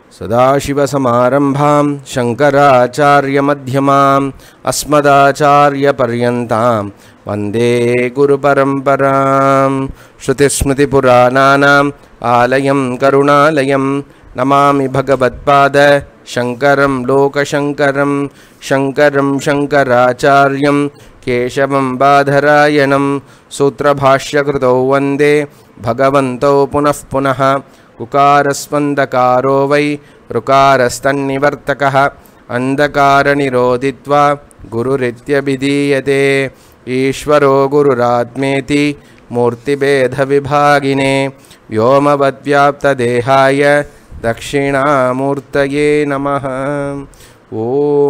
सदाशिवसमारम्भां शङ्कराचार्यमध्यमाम् अस्मदाचार्यपर्यन्तां वन्दे गुरुपरम्परां श्रुतिस्मृतिपुराणानाम् आलयं करुणालयं नमामि भगवत्पाद शङ्करं लोकशङ्करं शङ्करं शङ्कराचार्यं केशवं बाधरायणं सूत्रभाष्यकृतौ वन्दे भगवन्तौ पुनः पुनः उकारस्पन्दकारो वै ऋकारस्तन्निवर्तकः अन्धकारनिरोधित्वा गुरुरित्यभिधीयते ईश्वरो गुरुरात्मेति मूर्तिभेदविभागिने व्योमवद्व्याप्तदेहाय दक्षिणामूर्तये नमः ॐ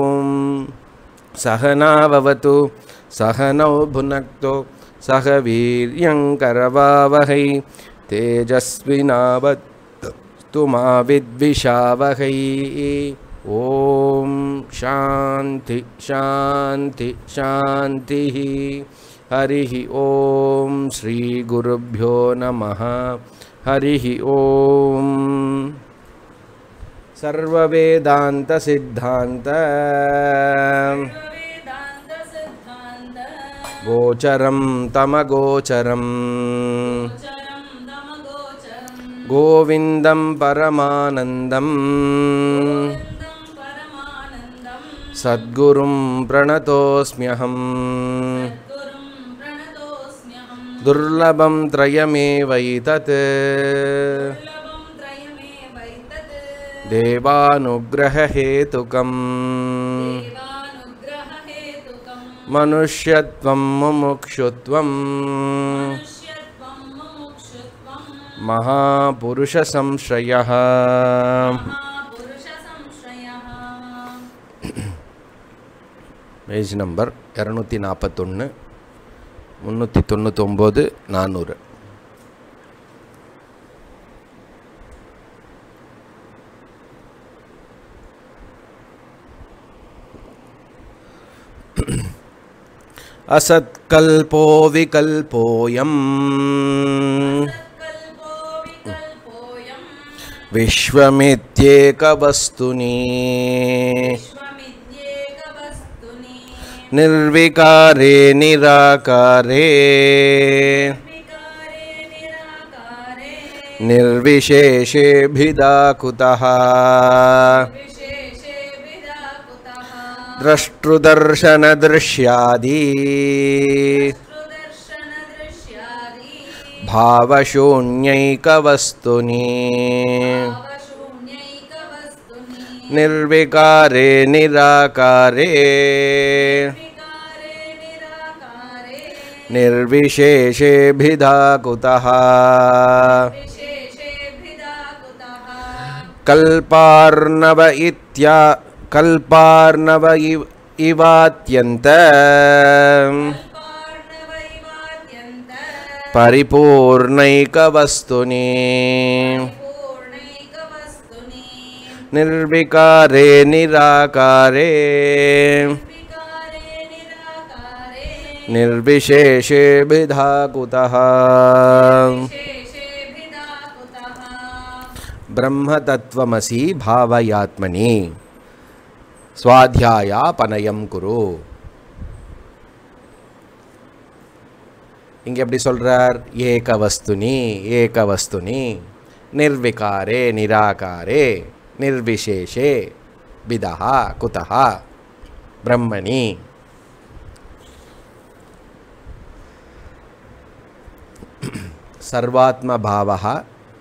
सहनाववतु सहनौ भुनक्तु सह वीर्यङ्करवावहै तेजस्विनावत्तु मा विद्विषावहै ॐ शान्ति शान्ति शान्तिः हरिः ॐ श्रीगुरुभ्यो नमः हरिः ॐ सर्ववेदान्तसिद्धान्त वेदान्त सिद्धान्त गोचरं तमगोचरम् गोचरं दमगोचरं गोविन्दं परमानन्दम् गोविन्दं परमानन्दं सद्गुरुं प्रणतोऽस्म्यहम् गुरुं प्रणतोऽस्म्यहं दुर्लभं त्रयमेवैतत् दुर्लभं त्रयमेवैतत् देवानुग्ररहेतुकम् देवानुग्ररहेतुकं मनुष्यत्वं मुमुक्षुत्वं मनुष्यत्वं मुमुक्षुत्वं महापुरुषसंश्रयः महापुरुषसंश्रयः பேஜ் நம்பர் இரநூத்தி நாற்பத்தொன்று முந்நூற்றி தொண்ணூத்தொம்பது நானூறு असत्कल्पो विकल्पोऽयम् कल्पो विकल्पोऽयं विश्वमित्येकवस्तुनि विश्वमिद्येकवस्तुनि निर्विकारे निराकारे विकारे निराकारे निर्विशेषेऽभिधा कुतः विशेषे विदा कुतः द्रष्टृदर्शनदृश्यादि सुदर्शनदृश्यादि भावशून्यैकवस्तुनि भावशून्यैकवस्तुनि निर्विकारे निराकारे विकारे निराकारे निर्विशेषेऽभिधा कुतः विशेषे विदा कुतः कल्पार्णव इत्या कल्पार्णव इव इवात्यन्त कल्पार्णवैवाद्यन्त परिपूर्णैकवस्तुनि पूर्णैकवस्तुनि निर्विकारे निराकारे विकारे निराकारे निर्विशेषेऽभिधा कुतः विशेषे विदा कुतः ब्रह्मतत्त्वमसि भावयात्मनि स्वाध्यायापनயம் குரு இங்கே எப்படி சொல்றார் ஏகவஸ்துனி ஏகவஸ்துனி நிர்விகாரே நிராகாரே நிர்விசேஷே விதா குதா பிரம்மணி சர்வாத்ம பாவகா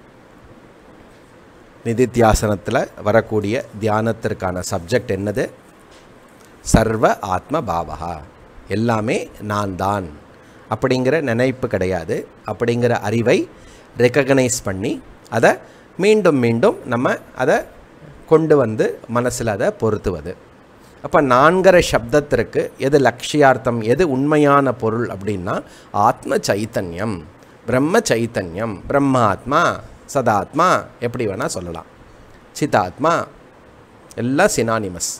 நிதித்தியாசனத்தில் வரக்கூடிய தியானத்திற்கான சப்ஜெக்ட் என்னது சர்வ ஆத்ம பாவகா எல்லாமே நான் தான் அப்படிங்கிற நினைப்பு கிடையாது அப்படிங்கிற அறிவை ரெக்கக்னைஸ் பண்ணி அதை மீண்டும் மீண்டும் நம்ம அதை கொண்டு வந்து மனசில் அதை பொருத்துவது அப்போ நான்கிற சப்தத்திற்கு எது லட்சியார்த்தம் எது உண்மையான பொருள் அப்படின்னா ஆத்ம சைத்தன்யம் பிரம்ம சைத்தன்யம் பிரம்மாத்மா சதாத்மா எப்படி வேணால் சொல்லலாம் சிதாத்மா எல்லாம் சினானிமஸ்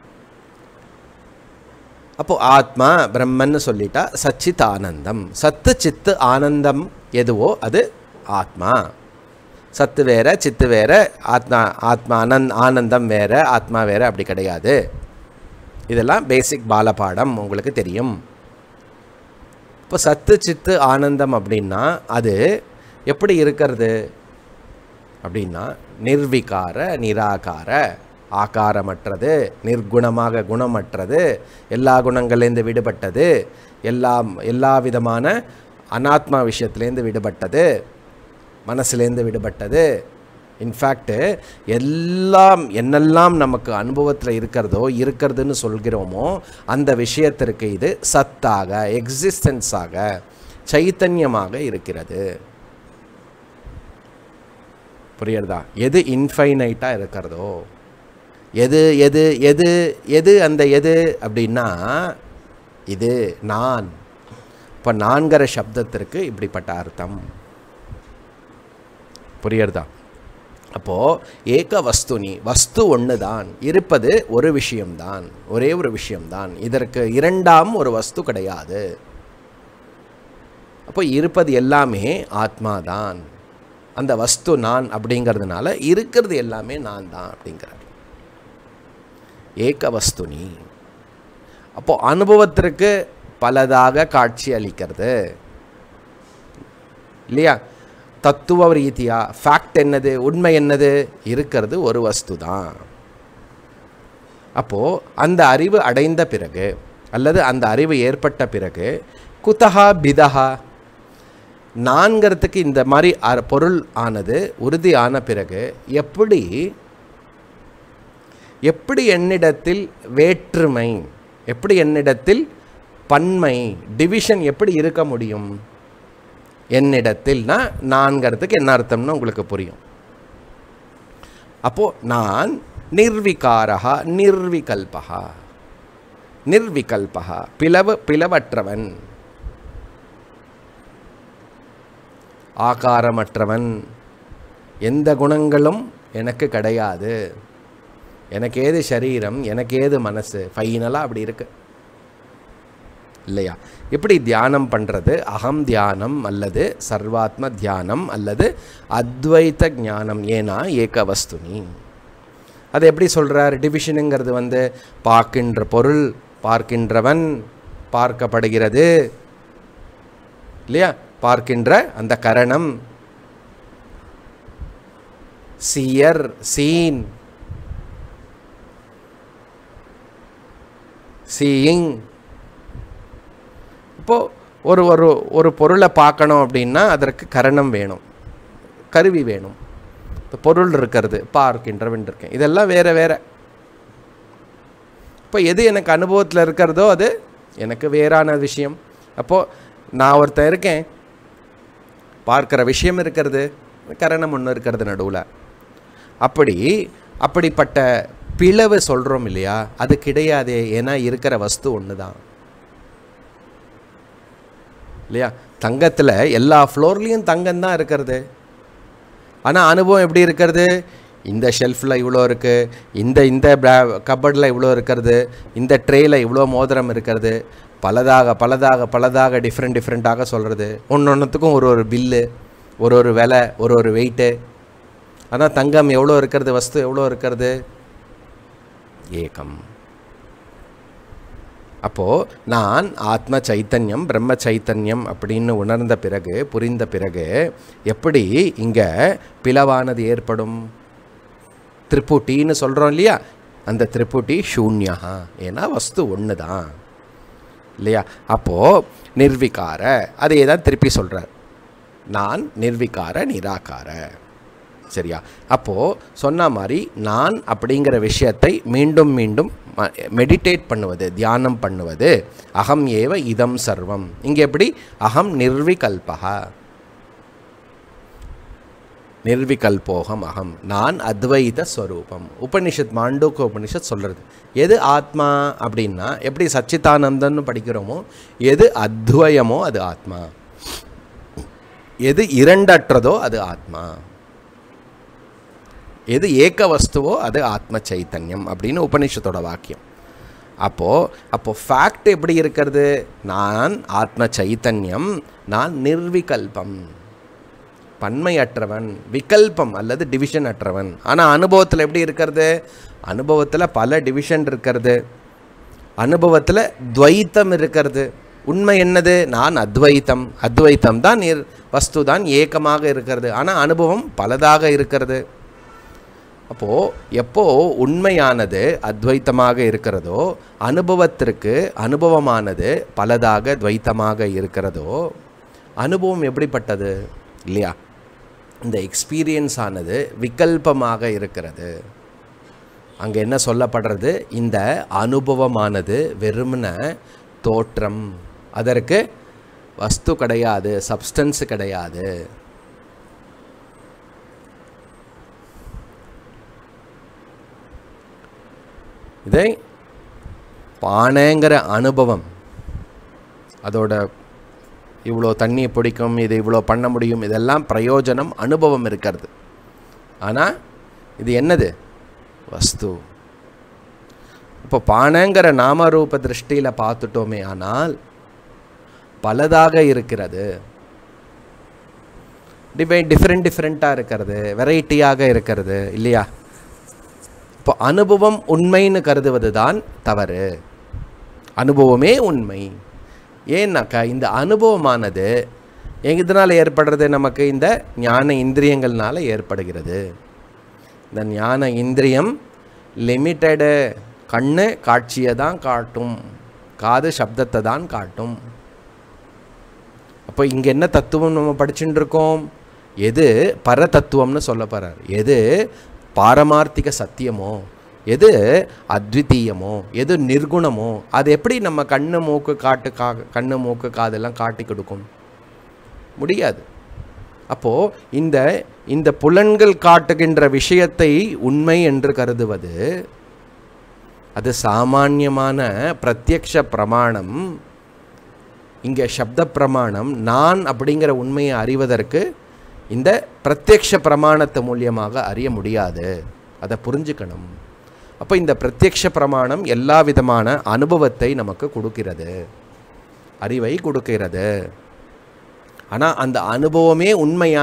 அப்போது ஆத்மா பிரம்மன்னு சொல்லிட்டா சச்சித் ஆனந்தம் சத்து சித்து ஆனந்தம் எதுவோ அது ஆத்மா சத்து வேற சித்து வேற ஆத்மா ஆத்மா அனந்த் ஆனந்தம் வேற ஆத்மா வேற அப்படி கிடையாது இதெல்லாம் பேசிக் பாலபாடம் உங்களுக்கு தெரியும் இப்போ சத்து சித்து ஆனந்தம் அப்படின்னா அது எப்படி இருக்கிறது அப்படின்னா நிர்விகார நிராகார ஆகாரமற்றது நிர்குணமாக குணமற்றது எல்லா குணங்கள்லேருந்து விடுபட்டது எல்லா எல்லா விதமான அனாத்மா விஷயத்துலேருந்து விடுபட்டது மனசுலேருந்து விடுபட்டது இன்ஃபேக்ட்டு எல்லாம் என்னெல்லாம் நமக்கு அனுபவத்தில் இருக்கிறதோ இருக்கிறதுன்னு சொல்கிறோமோ அந்த விஷயத்திற்கு இது சத்தாக எக்ஸிஸ்டன்ஸாக சைத்தன்யமாக இருக்கிறது புரியுறதா எது இன்ஃபைனைட்டாக இருக்கிறதோ எது எது எது எது அந்த எது அப்படின்னா இது நான் இப்போ நான்கிற சப்தத்திற்கு இப்படிப்பட்ட அர்த்தம் புரியுறதா அப்போது ஏக வஸ்துனி வஸ்து ஒன்று தான் இருப்பது ஒரு விஷயம்தான் ஒரே ஒரு விஷயம்தான் இதற்கு இரண்டாம் ஒரு வஸ்து கிடையாது அப்போ இருப்பது எல்லாமே ஆத்மா தான் அந்த வஸ்து நான் அப்படிங்கிறதுனால இருக்கிறது எல்லாமே நான் தான் அப்படிங்கிறார் ஏக வஸ்துனி அப்போது அனுபவத்திற்கு பலதாக காட்சி அளிக்கிறது இல்லையா தத்துவ ரீதியா ஃபேக்ட் என்னது உண்மை என்னது இருக்கிறது ஒரு வஸ்து தான் அப்போது அந்த அறிவு அடைந்த பிறகு அல்லது அந்த அறிவு ஏற்பட்ட பிறகு குதஹா பிதஹா நான்கிறதுக்கு இந்த மாதிரி அ- பொருள் ஆனது உறுதி ஆன பிறகு எப்படி எப்படி என்னிடத்தில் வேற்றுமை எப்படி என்னிடத்தில் பன்மை டிவிஷன் எப்படி இருக்க முடியும் என்னிடத்தில்னா நான்கிறதுக்கு என்ன அர்த்தம்னு உங்களுக்கு புரியும் அப்போது நான் நிர்விகாரா நிர்விகல்பகா நிர்விகல்பகா பிளவு பிளவற்றவன் ஆகாரமற்றவன் எந்த குணங்களும் எனக்கு கிடையாது எனக்கு ஏது சரீரம் எனக்கு ஏது மனசு ஃபைனலாக அப்படி இருக்கு இல்லையா எப்படி தியானம் பண்ணுறது அகம் தியானம் அல்லது சர்வாத்ம தியானம் அல்லது அத்வைத ஞானம் ஏனா ஏக வஸ்துனி அது எப்படி சொல்கிறார் டிவிஷனுங்கிறது வந்து பார்க்கின்ற பொருள் பார்க்கின்றவன் பார்க்கப்படுகிறது இல்லையா பார்க்கின்ற அந்த கரணம் சீயர் சீன் சீயிங் இப்போது ஒரு ஒரு ஒரு பொருளை பார்க்கணும் அப்படின்னா அதற்கு கரணம் வேணும் கருவி வேணும் இப்போ பொருள் இருக்கிறது பார்க்கின்றவன் இருக்கேன் இதெல்லாம் வேற வேற இப்போ எது எனக்கு அனுபவத்தில் இருக்கிறதோ அது எனக்கு வேறான விஷயம் அப்போது நான் ஒருத்தன் இருக்கேன் பார்க்குற விஷயம் இருக்கிறது கரணம் ஒன்று இருக்கிறது நடுவில் அப்படி அப்படிப்பட்ட பிளவு சொல்கிறோம் இல்லையா அது கிடையாதே ஏன்னா இருக்கிற வஸ்து ஒன்று தான் இல்லையா தங்கத்தில் எல்லா ஃப்ளோர்லேயும் தங்கம் தான் இருக்கிறது ஆனால் அனுபவம் எப்படி இருக்கிறது இந்த ஷெல்ஃபில் இவ்வளோ இருக்குது இந்த இந்த கபர்டில் இவ்வளோ இருக்கிறது இந்த ட்ரேயில் இவ்வளோ மோதிரம் இருக்கிறது பலதாக பலதாக பலதாக டிஃப்ரெண்ட் டிஃப்ரெண்ட்டாக சொல்கிறது ஒன்று ஒன்றுத்துக்கும் ஒரு ஒரு பில்லு ஒரு ஒரு விலை ஒரு ஒரு வெயிட்டு ஆனால் தங்கம் எவ்வளோ இருக்கிறது வஸ்து எவ்வளோ இருக்கிறது ஏகம் அப்போது நான் ஆத்ம சைத்தன்யம் பிரம்ம சைத்தன்யம் அப்படின்னு உணர்ந்த பிறகு புரிந்த பிறகு எப்படி இங்கே பிளவானது ஏற்படும் திரிபுட்டின்னு சொல்கிறோம் இல்லையா அந்த திரிபுட்டி சூன்யா ஏன்னா வஸ்து ஒன்று தான் இல்லையா அப்போது நிர்விகார அதே தான் திருப்பி சொல்கிறார் நான் நிர்விகார நிராகார சரியா அப்போது சொன்ன மாதிரி நான் அப்படிங்கிற விஷயத்தை மீண்டும் மீண்டும் மெடிடேட் பண்ணுவது தியானம் பண்ணுவது அகம் ஏவ இதம் சர்வம் இங்கே எப்படி அகம் நிர்விகல்பகா நிர்விகல்போகம் அகம் நான் அத்வைத ஸ்வரூபம் உபனிஷத் மாண்டூக்க உபனிஷத் சொல்கிறது எது ஆத்மா அப்படின்னா எப்படி சச்சிதானந்தன்னு படிக்கிறோமோ எது அத்வயமோ அது ஆத்மா எது இரண்டற்றதோ அது ஆத்மா எது ஏக வஸ்துவோ அது ஆத்ம சைத்தன்யம் அப்படின்னு உபனிஷத்தோட வாக்கியம் அப்போது அப்போது ஃபேக்ட் எப்படி இருக்கிறது நான் ஆத்ம சைத்தன்யம் நான் நிர்விகல்பம் பன்மையற்றவன் விகல்பம் அல்லது டிவிஷன் அற்றவன் ஆனால் அனுபவத்தில் எப்படி இருக்கிறது அனுபவத்தில் பல டிவிஷன் இருக்கிறது அனுபவத்தில் துவைத்தம் இருக்கிறது உண்மை என்னது நான் அத்வைத்தம் அத்வைத்தம் தான் இர் வஸ்து தான் ஏக்கமாக இருக்கிறது ஆனால் அனுபவம் பலதாக இருக்கிறது அப்போது எப்போ உண்மையானது அத்வைத்தமாக இருக்கிறதோ அனுபவத்திற்கு அனுபவமானது பலதாக துவைத்தமாக இருக்கிறதோ அனுபவம் எப்படிப்பட்டது இல்லையா இந்த எக்ஸ்பீரியன்ஸ் ஆனது விகல்பமாக இருக்கிறது அங்கே என்ன சொல்லப்படுறது இந்த அனுபவமானது வெறுமன தோற்றம் அதற்கு வஸ்து கிடையாது சப்ஸ்டன்ஸ் கிடையாது இதை பானைங்கிற அனுபவம் அதோட இவ்வளோ தண்ணியை பிடிக்கும் இது இவ்வளோ பண்ண முடியும் இதெல்லாம் பிரயோஜனம் அனுபவம் இருக்கிறது ஆனால் இது என்னது வஸ்து இப்போ பானைங்கிற நாமரூப திருஷ்டியில் பார்த்துட்டோமே ஆனால் பலதாக இருக்கிறது டிபை டிஃப்ரெண்ட் டிஃப்ரெண்ட்டாக இருக்கிறது வெரைட்டியாக இருக்கிறது இல்லையா இப்போ அனுபவம் உண்மைன்னு கருதுவது தான் தவறு அனுபவமே உண்மை ஏன்னாக்கா இந்த அனுபவமானது எதனால் ஏற்படுறது நமக்கு இந்த ஞான இந்திரியங்கள்னால ஏற்படுகிறது இந்த ஞான இந்திரியம் லிமிட்டடு கண்ணு காட்சியை தான் காட்டும் காது சப்தத்தை தான் காட்டும் அப்போ இங்கே என்ன தத்துவம் நம்ம படிச்சுட்டு இருக்கோம் எது பரதத்துவம்னு சொல்ல போகிறார் எது பாரமார்த்திக சத்தியமோ எது அத்விதீயமோ எது நிர்குணமோ அது எப்படி நம்ம கண்ணு மூக்கு காட்டு கா கண்ணு மூக்கு காதெல்லாம் காட்டி கொடுக்கும் முடியாது அப்போது இந்த இந்த புலன்கள் காட்டுகின்ற விஷயத்தை உண்மை என்று கருதுவது அது சாமானியமான பிரத்யக்ஷ பிரமாணம் இங்கே சப்த பிரமாணம் நான் அப்படிங்கிற உண்மையை அறிவதற்கு இந்த பிரத்யக்ஷ பிரமாணத்தை மூலியமாக அறிய முடியாது அதை புரிஞ்சுக்கணும் அப்போ இந்த பிரத்யக்ஷ பிரமாணம் எல்லா விதமான அனுபவத்தை நமக்கு கொடுக்கிறது அறிவை கொடுக்கிறது ஆனால் அந்த அனுபவமே உண்மையா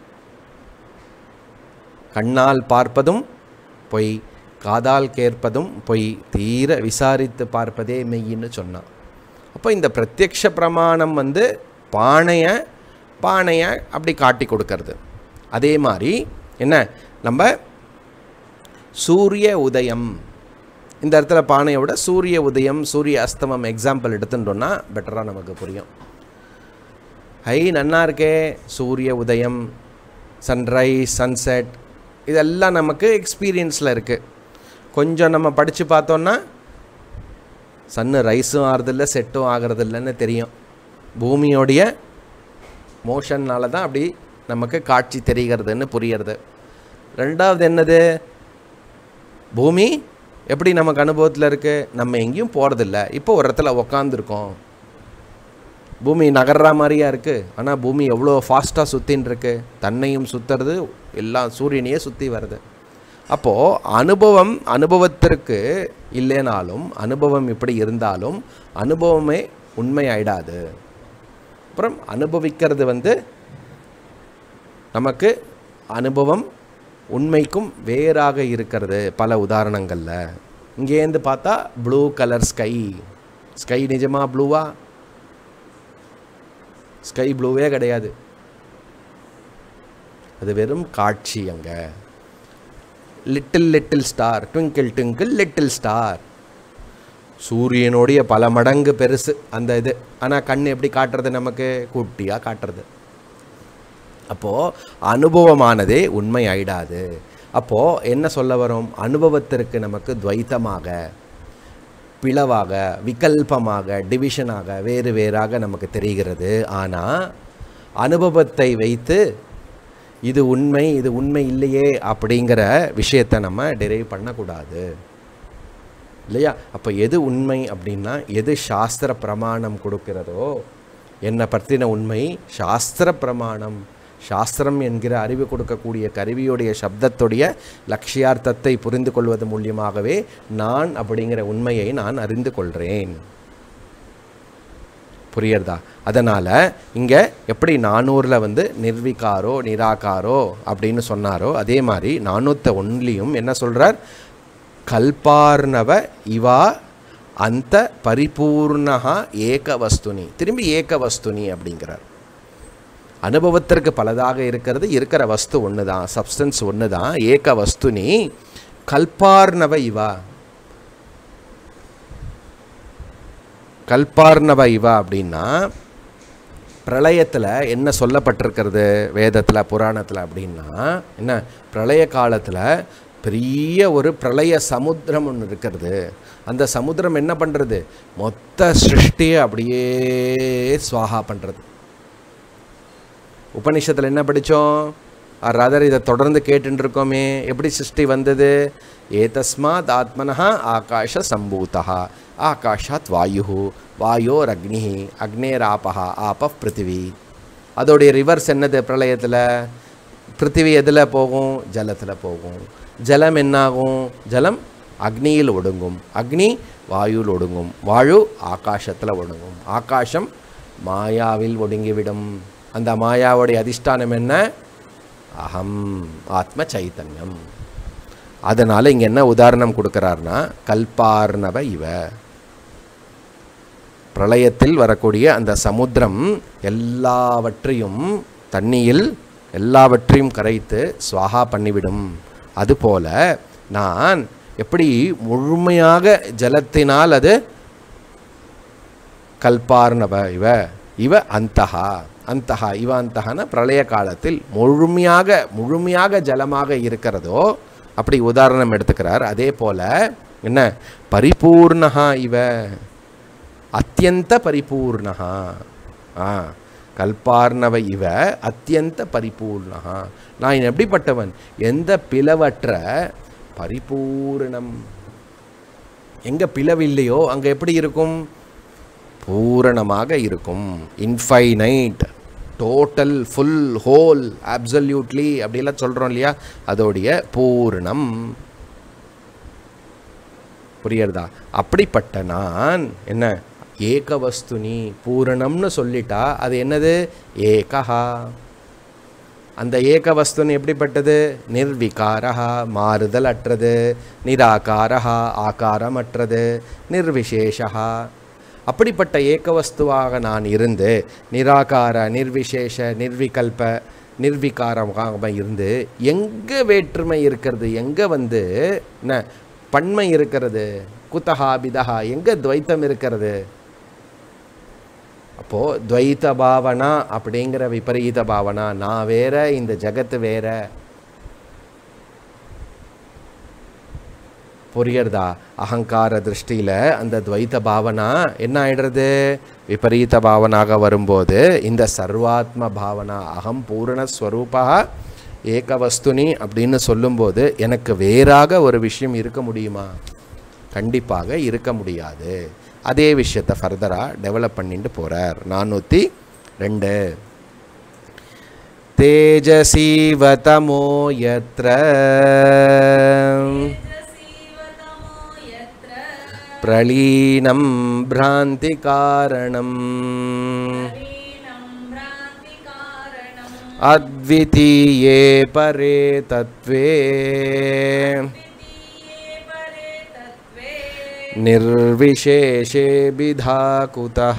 கண்ணால் பார்ப்பதும் பொய் காதால் கேட்பதும் பொய் தீர விசாரித்து பார்ப்பதே மெய்யின்னு சொன்னான் அப்போ இந்த பிரத்யக்ஷ பிரமாணம் வந்து பானையை பானையை அப்படி காட்டி கொடுக்கறது அதே மாதிரி என்ன நம்ம சூரிய உதயம் இந்த இடத்துல பானையை விட சூரிய உதயம் சூரிய அஸ்தமம் எக்ஸாம்பிள் எடுத்துட்டோன்னா பெட்டராக நமக்கு புரியும் ஹை நன்னா இருக்கே சூரிய உதயம் சன்ரைஸ் சன்செட் இதெல்லாம் நமக்கு எக்ஸ்பீரியன்ஸில் இருக்குது கொஞ்சம் நம்ம படித்து பார்த்தோன்னா சன்னு ரைஸும் ஆகிறதில்ல செட்டும் ஆகிறதில்லன்னு தெரியும் பூமியோடைய மோஷன்னால தான் அப்படி நமக்கு காட்சி தெரிகிறதுன்னு புரியறது ரெண்டாவது என்னது பூமி எப்படி நமக்கு அனுபவத்தில் இருக்குது நம்ம எங்கேயும் போகிறதில்ல இப்போ ஒரு இடத்துல உக்காந்துருக்கோம் பூமி நகர்ற மாதிரியா இருக்குது ஆனால் பூமி எவ்வளோ ஃபாஸ்ட்டாக சுற்றின்னு இருக்கு தன்னையும் சுற்றுறது எல்லாம் சூரியனையே சுற்றி வருது அப்போது அனுபவம் அனுபவத்திற்கு இல்லைனாலும் அனுபவம் இப்படி இருந்தாலும் அனுபவமே உண்மை ஆயிடாது அப்புறம் அனுபவிக்கிறது வந்து நமக்கு அனுபவம் உண்மைக்கும் வேறாக இருக்கிறது பல உதாரணங்களில் இங்கேருந்து பார்த்தா ப்ளூ கலர் ஸ்கை ஸ்கை நிஜமாக ப்ளூவா ஸ்கை ப்ளூவே கிடையாது அது வெறும் காட்சி அங்கே little little star twinkle twinkle little star சூரியனுடைய பல மடங்கு பெருசு அந்த இது ஆனால் கண் எப்படி காட்டுறது நமக்கு குட்டியாக காட்டுறது அப்போது அனுபவமானதே உண்மை ஆயிடாது அப்போது என்ன சொல்ல வரும் அனுபவத்திற்கு நமக்கு துவைத்தமாக பிளவாக விகல்பமாக டிவிஷனாக வேறு வேறாக நமக்கு தெரிகிறது ஆனால் அனுபவத்தை வைத்து இது உண்மை இது உண்மை இல்லையே அப்படிங்கிற விஷயத்தை நம்ம டெரைவ் பண்ணக்கூடாது இல்லையா அப்போ எது உண்மை அப்படின்னா எது சாஸ்திர பிரமாணம் கொடுக்கிறதோ என்னை பற்றின உண்மை சாஸ்திர பிரமாணம் சாஸ்திரம் என்கிற அறிவு கொடுக்கக்கூடிய கருவியுடைய சப்தத்துடைய லட்சியார்த்தத்தை புரிந்து கொள்வது மூலியமாகவே நான் அப்படிங்கிற உண்மையை நான் அறிந்து கொள்கிறேன் புரியுறதா அதனால் இங்கே எப்படி நானூறில் வந்து நிர்விகாரோ நிராகாரோ அப்படின்னு சொன்னாரோ அதே மாதிரி நானூற்ற ஒன்லியும் என்ன சொல்கிறார் கல்பார்ணவ இவா அந்த பரிபூர்ணகா ஏக வஸ்துனி திரும்பி ஏக வஸ்துனி அப்படிங்கிறார் அனுபவத்திற்கு பலதாக இருக்கிறது இருக்கிற வஸ்து ஒன்று தான் சப்ஸ்டன்ஸ் ஒன்று தான் ஏக வஸ்துனி கல்பார்ணவ இவா கல்பார்ணவ இவா அப்படின்னா பிரளயத்தில் என்ன சொல்லப்பட்டிருக்கிறது வேதத்தில் புராணத்தில் அப்படின்னா என்ன பிரளய காலத்தில் பெரிய ஒரு பிரளய சமுத்திரம் ஒன்று இருக்கிறது அந்த சமுத்திரம் என்ன பண்ணுறது மொத்த சிருஷ்டியை அப்படியே சுவாகா பண்ணுறது உபனிஷத்தில் என்ன படித்தோம் ராதர் இதை தொடர்ந்து கேட்டுட்டு இருக்கோமே எப்படி சிருஷ்டி வந்தது ஏதஸ்மாத் ஆத்மனஹா ஆகாஷ சம்பூதா ஆகாஷாத் வாயு வாயோர் அக்னி அக்னேராபா ஆப பிருத்திவி அதோடைய ரிவர்ஸ் என்னது பிரளயத்தில் பிருத்திவி எதில் போகும் ஜலத்தில் போகும் ஜலம் என்னாகும் ஜலம் அக்னியில் ஒடுங்கும் அக்னி வாயுவில் ஒடுங்கும் வாயு ஆகாசத்தில் ஒடுங்கும் ஆகாசம் மாயாவில் ஒடுங்கிவிடும் அந்த மாயாவுடைய அதிஷ்டானம் என்ன அகம் ஆத்ம சைத்தன்யம் அதனால் இங்கே என்ன உதாரணம் கொடுக்குறாருன்னா கல்பார்ணவ இவ பிரளயத்தில் வரக்கூடிய அந்த சமுத்திரம் எல்லாவற்றையும் தண்ணியில் எல்லாவற்றையும் கரைத்து சுவாகா பண்ணிவிடும் அதுபோல நான் எப்படி முழுமையாக ஜலத்தினால் அது கல்பார்ணவ இவ இவ அந்தகா அந்தகா இவ அந்தகன பிரளய காலத்தில் முழுமையாக முழுமையாக ஜலமாக இருக்கிறதோ அப்படி உதாரணம் எடுத்துக்கிறார் அதே போல என்ன பரிபூர்ணகா இவ அத்தியந்த பரிபூர்ணகா ஆ கல்பார்ணவ இவ அத்தியந்த பரிபூர்ணகா நான் எப்படிப்பட்டவன் எந்த பிளவற்ற பரிபூரணம் எங்கே பிளவில்லையோ அங்கே எப்படி இருக்கும் பூரணமாக இருக்கும் infinite total full whole absolutely அப்படிலாம் சொல்கிறோம் இல்லையா அதோடைய பூரணம் புரியுறதா அப்படிப்பட்ட நான் என்ன ஏக வஸ்துனி பூரணம்னு சொல்லிட்டா அது என்னது ஏகஹா அந்த ஏக வஸ்துன்னு எப்படிப்பட்டது நிர்விகாரா மாறுதல் அற்றது நிராகாரா ஆகாரமற்றது நிர்விசேஷா அப்படிப்பட்ட ஏகவஸ்துவாக நான் இருந்து நிராகார நிர்விசேஷ நிர்விகல்ப நிர்விகாரமாக இருந்து எங்கே வேற்றுமை இருக்கிறது எங்கே வந்து என்ன பன்மை இருக்கிறது குத்தகா பிதகா எங்கே துவைத்தம் இருக்கிறது அப்போது துவைத்த பாவனா அப்படிங்கிற விபரீத பாவனா நான் வேற இந்த ஜகத்து வேற புரியுறதா அகங்கார திருஷ்டியில் அந்த துவைத்த பாவனா என்ன ஆயிடுறது விபரீத பாவனாக வரும்போது இந்த சர்வாத்ம பாவனா அகம் பூரணஸ்வரூபா ஏகவஸ்துனி அப்படின்னு சொல்லும்போது எனக்கு வேறாக ஒரு விஷயம் இருக்க முடியுமா கண்டிப்பாக இருக்க முடியாது அதே விஷயத்தை ஃபர்தராக டெவலப் பண்ணிட்டு போகிறார் நானூற்றி ரெண்டு தேஜசீவதமோ யத்ர तेजसीवतमो यत्र பிரளீனம் பிராந்தி காரணம் लीनं भ्रान्तिकारणम् அத்விதீயே பரே தத்வே द्वितीये परे तत्त्वे நிர்விசேஷே பிதா குதः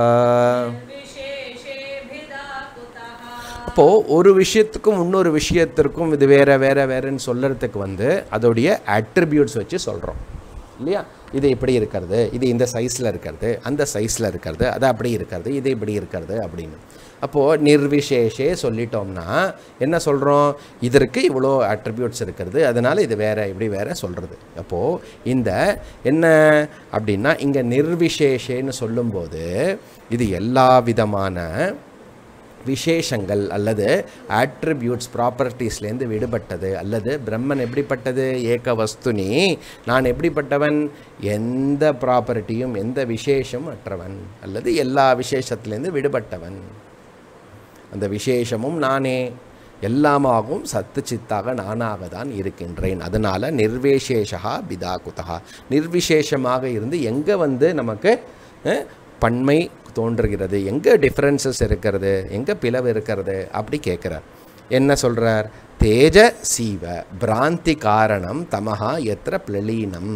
विशेषेऽभिधा कुतः அப்போது ஒரு விஷயத்துக்கும் இன்னொரு விஷயத்திற்கும் இது வேற வேற வேறன்னு சொல்கிறதுக்கு வந்து அதோடைய அட்ரிபியூட்ஸ் வச்சு சொல்கிறோம் இல்லையா இது இப்படி இருக்கிறது இது இந்த சைஸில் இருக்கிறது அந்த சைஸில் இருக்கிறது அது அப்படி இருக்கிறது இது இப்படி இருக்கிறது அப்படின்னு அப்போது நிர்விசேஷே சொல்லிட்டோம்னா என்ன சொல்கிறோம் இதற்கு இவ்வளோ அட்ரிபியூட்ஸ் இருக்கிறது அதனால் இது வேற இப்படி வேற சொல்கிறது அப்போது இந்த என்ன அப்படின்னா இங்கே நிர்விசேஷேன்னு சொல்லும்போது இது எல்லா விதமான விசேஷங்கள் அல்லது ஆட்ரிபியூட்ஸ் ப்ராப்பர்ட்டிஸ்லேருந்து விடுபட்டது அல்லது பிரம்மன் எப்படிப்பட்டது ஏக வஸ்துனி நான் எப்படிப்பட்டவன் எந்த ப்ராப்பர்ட்டியும் எந்த விசேஷம் அற்றவன் அல்லது எல்லா விசேஷத்துலேருந்து விடுபட்டவன் அந்த விசேஷமும் நானே எல்லாமாகவும் சத்து சித்தாக நானாக தான் இருக்கின்றேன் அதனால் நிர்விசேஷா பிதா குதா நிர்விசேஷமாக இருந்து எங்கே வந்து நமக்கு அஹ், பன்மை தோன்றுகிறது எங்கே டிஃப்ரென்சஸ் இருக்கிறது எங்கே பிளவு இருக்கிறது அப்படி கேட்குறார் என்ன சொல்கிறார் தேஜ சீவ பிராந்தி காரணம் தமஹா எத்திர பிளலீனம்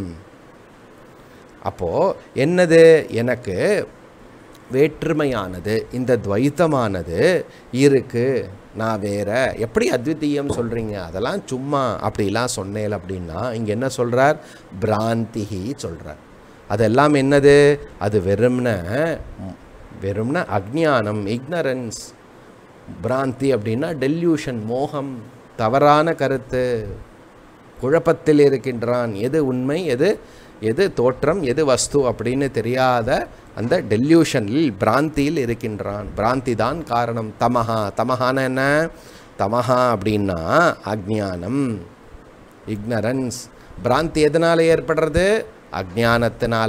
அப்போது என்னது எனக்கு வேற்றுமையானது இந்த துவைத்தமானது இருக்கு நான் வேற எப்படி அத்விதீயம் சொல்கிறீங்க அதெல்லாம் சும்மா அப்படிலாம் சொன்னேன் அப்படின்னா இங்கே என்ன சொல்கிறார் பிராந்திஹி சொல்கிறார் அதெல்லாம் என்னது அது வெறும்ன வெறும்ன அக்ஞானம் இக்னரன்ஸ் பிராந்தி அப்படின்னா டெல்யூஷன் மோகம் தவறான கருத்து குழப்பத்தில் இருக்கின்றான் எது உண்மை எது எது தோற்றம் எது வஸ்து அப்படின்னு தெரியாத அந்த டெல்யூஷனில் பிராந்தியில் இருக்கின்றான் பிராந்தி தான் காரணம் தமஹா தமஹான என்ன தமஹா அப்படின்னா அக்ஞானம் இக்னரன்ஸ் பிராந்தி எதனால் ஏற்படுறது அக்ஞானத்தினால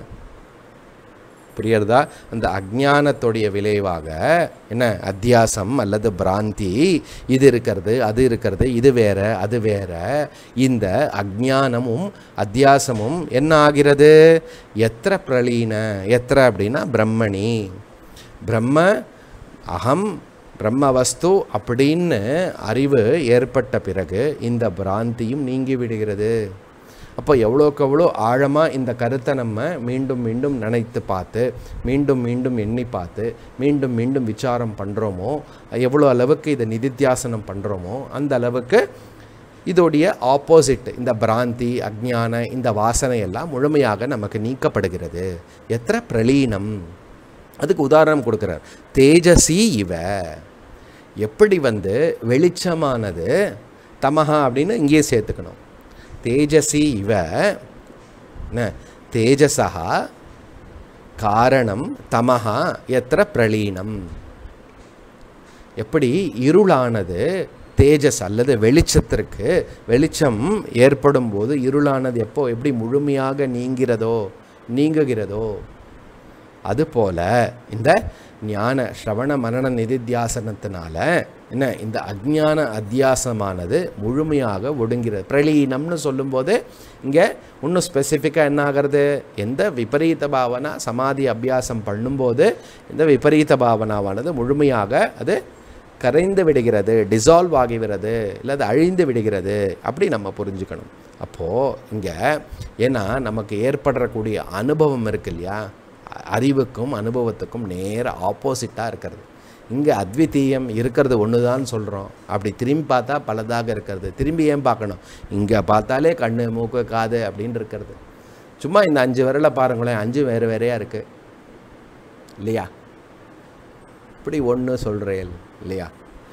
புரியுறதா அந்த அஜ்ஞானத்துடைய விளைவாக என்ன அத்தியாசம் அல்லது பிராந்தி இது இருக்கிறது அது இருக்கிறது இது வேற அது வேற இந்த அஜ்ஞானமும் அத்தியாசமும் என்ன ஆகிறது எத்திர பிரலீன எத்திர அப்படின்னா பிரம்மணி பிரம்ம அகம் பிரம்ம வஸ்து அப்படின்னு அறிவு ஏற்பட்ட பிறகு இந்த பிராந்தியும் நீங்கி விடுகிறது அப்போ எவ்வளோக்கு எவ்வளோ ஆழமாக இந்த கருத்தை நம்ம மீண்டும் மீண்டும் நினைத்து பார்த்து மீண்டும் மீண்டும் எண்ணி பார்த்து மீண்டும் மீண்டும் விசாரம் பண்ணுறோமோ எவ்வளோ அளவுக்கு இதை நிதித்தியாசனம் பண்ணுறோமோ அந்த அளவுக்கு இதோடைய ஆப்போசிட் இந்த பிராந்தி அஜ்ஞான இந்த வாசனை எல்லாம் முழுமையாக நமக்கு நீக்கப்படுகிறது எத்திர பிரலீனம் அதுக்கு உதாரணம் கொடுக்குறார் தேஜசி இவ எப்படி வந்து வெளிச்சமானது தமஹா அப்படின்னு இங்கேயே சேர்த்துக்கணும் தேஜசி இவ என்ன தேஜசா காரணம் தமஹா எத்திர பிரலீனம் எப்படி இருளானது தேஜஸ் அல்லது வெளிச்சத்திற்கு வெளிச்சம் ஏற்படும் போது இருளானது எப்போ எப்படி முழுமையாக நீங்கிறதோ நீங்குகிறதோ அதுபோல இந்த ஞான ஸ்ரவண மரண நிதித்தியாசனத்தினால என்ன இந்த அஜ்ஞான அத்தியாசமானது முழுமையாக ஒடுங்கிறது பிரலீனம்னு சொல்லும்போது இங்கே இன்னும் ஸ்பெசிஃபிக்காக என்ன ஆகிறது எந்த விபரீத பாவனா சமாதி அபியாசம் பண்ணும்போது இந்த விபரீத பாவனாவானது முழுமையாக அது கரைந்து விடுகிறது டிசால்வ் ஆகிவிடுறது இல்லை அது அழிந்து விடுகிறது அப்படி நம்ம புரிஞ்சுக்கணும் அப்போது இங்கே ஏன்னா நமக்கு ஏற்படக்கூடிய அனுபவம் இருக்கு இல்லையா அறிவுக்கும் அனுபவத்துக்கும் நேர ஆப்போசிட்டாக இருக்கிறது இங்கே அத்விதீயம் இருக்கிறது ஒன்று தான் சொல்கிறோம் அப்படி திரும்பி பார்த்தா பலதாக இருக்கிறது திரும்பி ஏன் பார்க்கணும் இங்கே பார்த்தாலே கண்ணு மூக்கு காது அப்படின்னு இருக்கிறது சும்மா இந்த அஞ்சு விரலை பாருங்களேன் அஞ்சு வேறு வேறையாக இருக்குது இல்லையா இப்படி ஒன்று சொல்கிறேன் இல்லையா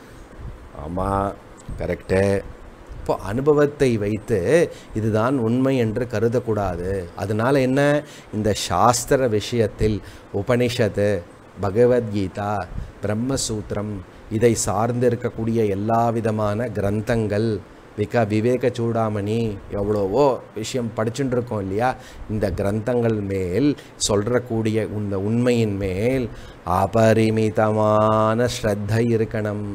ஆமாம் கரெக்டு இப்போ அனுபவத்தை வைத்து இதுதான் உண்மை என்று கருதக்கூடாது அதனால் என்ன இந்த சாஸ்திர விஷயத்தில் உபனிஷத்து பகவத்கீதா பிரம்மசூத்திரம் இதை சார்ந்து இருக்கக்கூடிய எல்லா விதமான கிரந்தங்கள் விக விவேக சூடாமணி எவ்வளவோ விஷயம் படிச்சுட்டு இருக்கோம் இல்லையா இந்த கிரந்தங்கள் மேல் சொல்கிறக்கூடிய இந்த உண்மையின் மேல் அபரிமிதமான ஸ்ரத்தை இருக்கணும்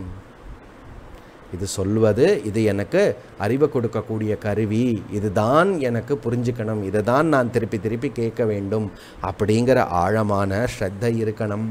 இது சொல்வது இது எனக்கு அறிவை கொடுக்கக்கூடிய கருவி இதுதான் எனக்கு புரிஞ்சுக்கணும் இதை தான் நான் திருப்பி திருப்பி கேட்க வேண்டும் அப்படிங்கிற ஆழமான ஸ்ரத்தை இருக்கணும்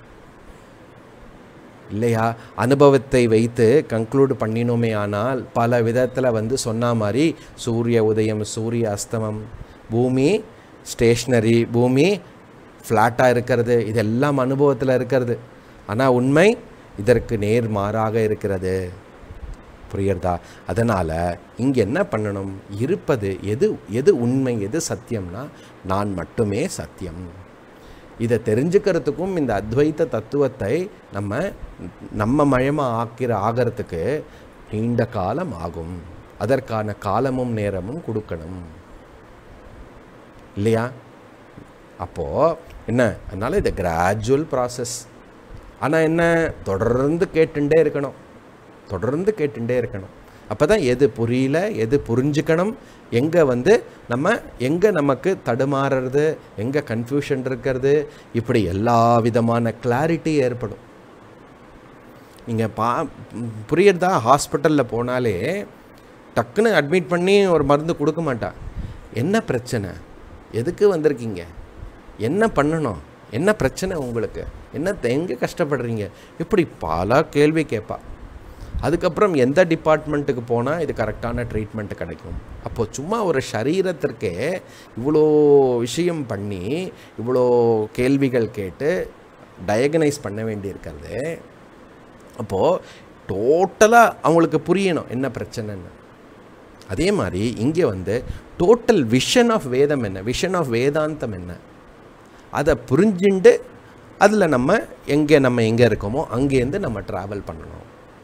இல்லையா அனுபவத்தை வைத்து கன்க்ளூட் பண்ணினோமே ஆனால் பல விதத்தில் வந்து சொன்ன மாதிரி சூரிய உதயம் சூரிய அஸ்தமம் பூமி ஸ்டேஷ்னரி பூமி ஃப்ளாட்டாக இருக்கிறது இதெல்லாம் அனுபவத்தில் இருக்கிறது ஆனால் உண்மை இதற்கு நேர் மாறாக இருக்கிறது புரியுறதா அதனால் இங்கே என்ன பண்ணணும் இருப்பது எது எது உண்மை எது சத்தியம்னா நான் மட்டுமே சத்தியம் இதை தெரிஞ்சுக்கிறதுக்கும் இந்த அத்வைத்த தத்துவத்தை நம்ம நம்ம மயமாக ஆக்கிற ஆகிறதுக்கு நீண்ட காலம் ஆகும் அதற்கான காலமும் நேரமும் கொடுக்கணும் இல்லையா அப்போது என்ன அதனால் இது கிராஜுவல் ப்ராசஸ் ஆனால் என்ன தொடர்ந்து கேட்டுட்டே இருக்கணும் தொடர்ந்து கேட்டுட்டே இருக்கணும் அப்போ தான் எது புரியல எது புரிஞ்சுக்கணும் எங்கே வந்து நம்ம எங்கே நமக்கு தடுமாறுறது எங்கே கன்ஃபியூஷன் இருக்கிறது இப்படி எல்லா விதமான கிளாரிட்டி ஏற்படும் நீங்கள் பா புரியுறதா ஹாஸ்பிட்டலில் போனாலே டக்குன்னு அட்மிட் பண்ணி ஒரு மருந்து கொடுக்க மாட்டா என்ன பிரச்சனை எதுக்கு வந்திருக்கீங்க என்ன பண்ணணும் என்ன பிரச்சனை உங்களுக்கு என்ன எங்கே கஷ்டப்படுறீங்க இப்படி பல கேள்வி கேட்பா அதுக்கப்புறம் எந்த டிபார்ட்மெண்ட்டுக்கு போனால் இது கரெக்டான ட்ரீட்மெண்ட் கிடைக்கும் அப்போது சும்மா ஒரு சரீரத்திற்கே இவ்வளோ விஷயம் பண்ணி இவ்வளோ கேள்விகள் கேட்டு டயகனைஸ் பண்ண வேண்டியிருக்கிறது அப்போது டோட்டலாக அவங்களுக்கு புரியணும் என்ன பிரச்சனைன்னு அதே மாதிரி இங்கே வந்து டோட்டல் விஷன் ஆஃப் வேதம் என்ன விஷன் ஆஃப் வேதாந்தம் என்ன அதை புரிஞ்சுண்டு அதில் நம்ம எங்கே நம்ம எங்கே இருக்கோமோ அங்கேருந்து நம்ம ட்ராவல் பண்ணணும்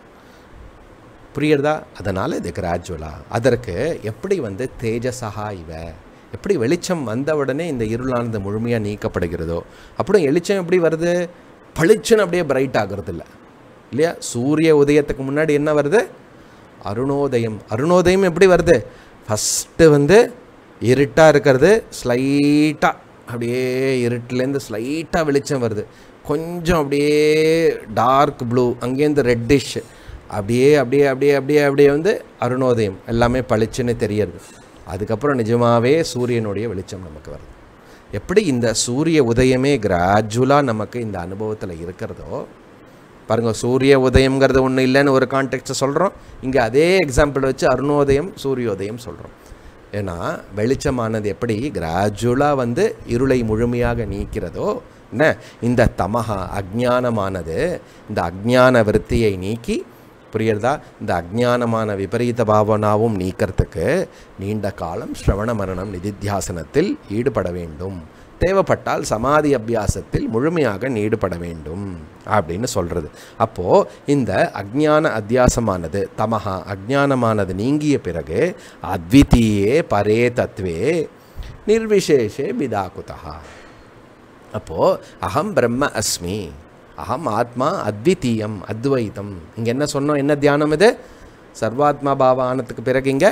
புரியுறதா அதனால் இது கிராஜுவலாக அதற்கு எப்படி வந்து தேஜசகா இவ எப்படி வெளிச்சம் வந்த உடனே இந்த இருளானது முழுமையாக நீக்கப்படுகிறதோ அப்புறம் வெளிச்சம் எப்படி வருது பளிச்சுன்னு அப்படியே பிரைட் ஆகிறது இல்லை இல்லையா சூரிய உதயத்துக்கு முன்னாடி என்ன வருது அருணோதயம் அருணோதயம் எப்படி வருது ஃபஸ்ட்டு வந்து இருட்டாக இருக்கிறது ஸ்லைட்டாக அப்படியே இருட்டிலேருந்து ஸ்லைட்டாக வெளிச்சம் வருது கொஞ்சம் அப்படியே டார்க் ப்ளூ அங்கேருந்து ரெட்டிஷ் அப்படியே அப்படியே அப்படியே அப்படியே அப்படியே வந்து அருணோதயம் எல்லாமே பளிச்சுன்னு தெரியறது அதுக்கப்புறம் நிஜமாகவே சூரியனுடைய வெளிச்சம் நமக்கு வருது எப்படி இந்த சூரிய உதயமே கிராஜுவலாக நமக்கு இந்த அனுபவத்தில் இருக்கிறதோ பாருங்க சூரிய உதயம்ங்கிறது ஒன்றும் இல்லைன்னு ஒரு கான்டெக்ட்டை சொல்கிறோம் இங்கே அதே எக்ஸாம்பிள் வச்சு அருணோதயம் சூரியோதயம் சொல்கிறோம் ஏன்னா வெளிச்சமானது எப்படி கிராஜுவலாக வந்து இருளை முழுமையாக நீக்கிறதோ என்ன இந்த தமஹா அஜ்ஞானமானது இந்த அஜ்ஞான விருத்தியை நீக்கி புரியுறதா இந்த அஜ்ஞானமான விபரீத பாவனாவும் நீக்கிறதுக்கு நீண்ட காலம் ஸ்ரவண மரணம் நிதித்தியாசனத்தில் ஈடுபட வேண்டும் தேவைப்பட்டால் சமாதி அபியாசத்தில் முழுமையாக ஈடுபட வேண்டும் அப்படின்னு சொல்கிறது அப்போது இந்த அஜ்ஞான அத்தியாசமானது தமஹா அஜ்ஞானமானது நீங்கிய பிறகு அத்விதீயே பரே தத்வே நிர்விசேஷே பிதாகுதா அப்போது அகம் பிரம்ம அஸ்மி அகம் ஆத்மா அத்விதீயம் அத்வைதம் இங்கே என்ன சொன்னோம் என்ன தியானம் இது சர்வாத்மா பாவ ஆனத்துக்கு பிறகு இங்கே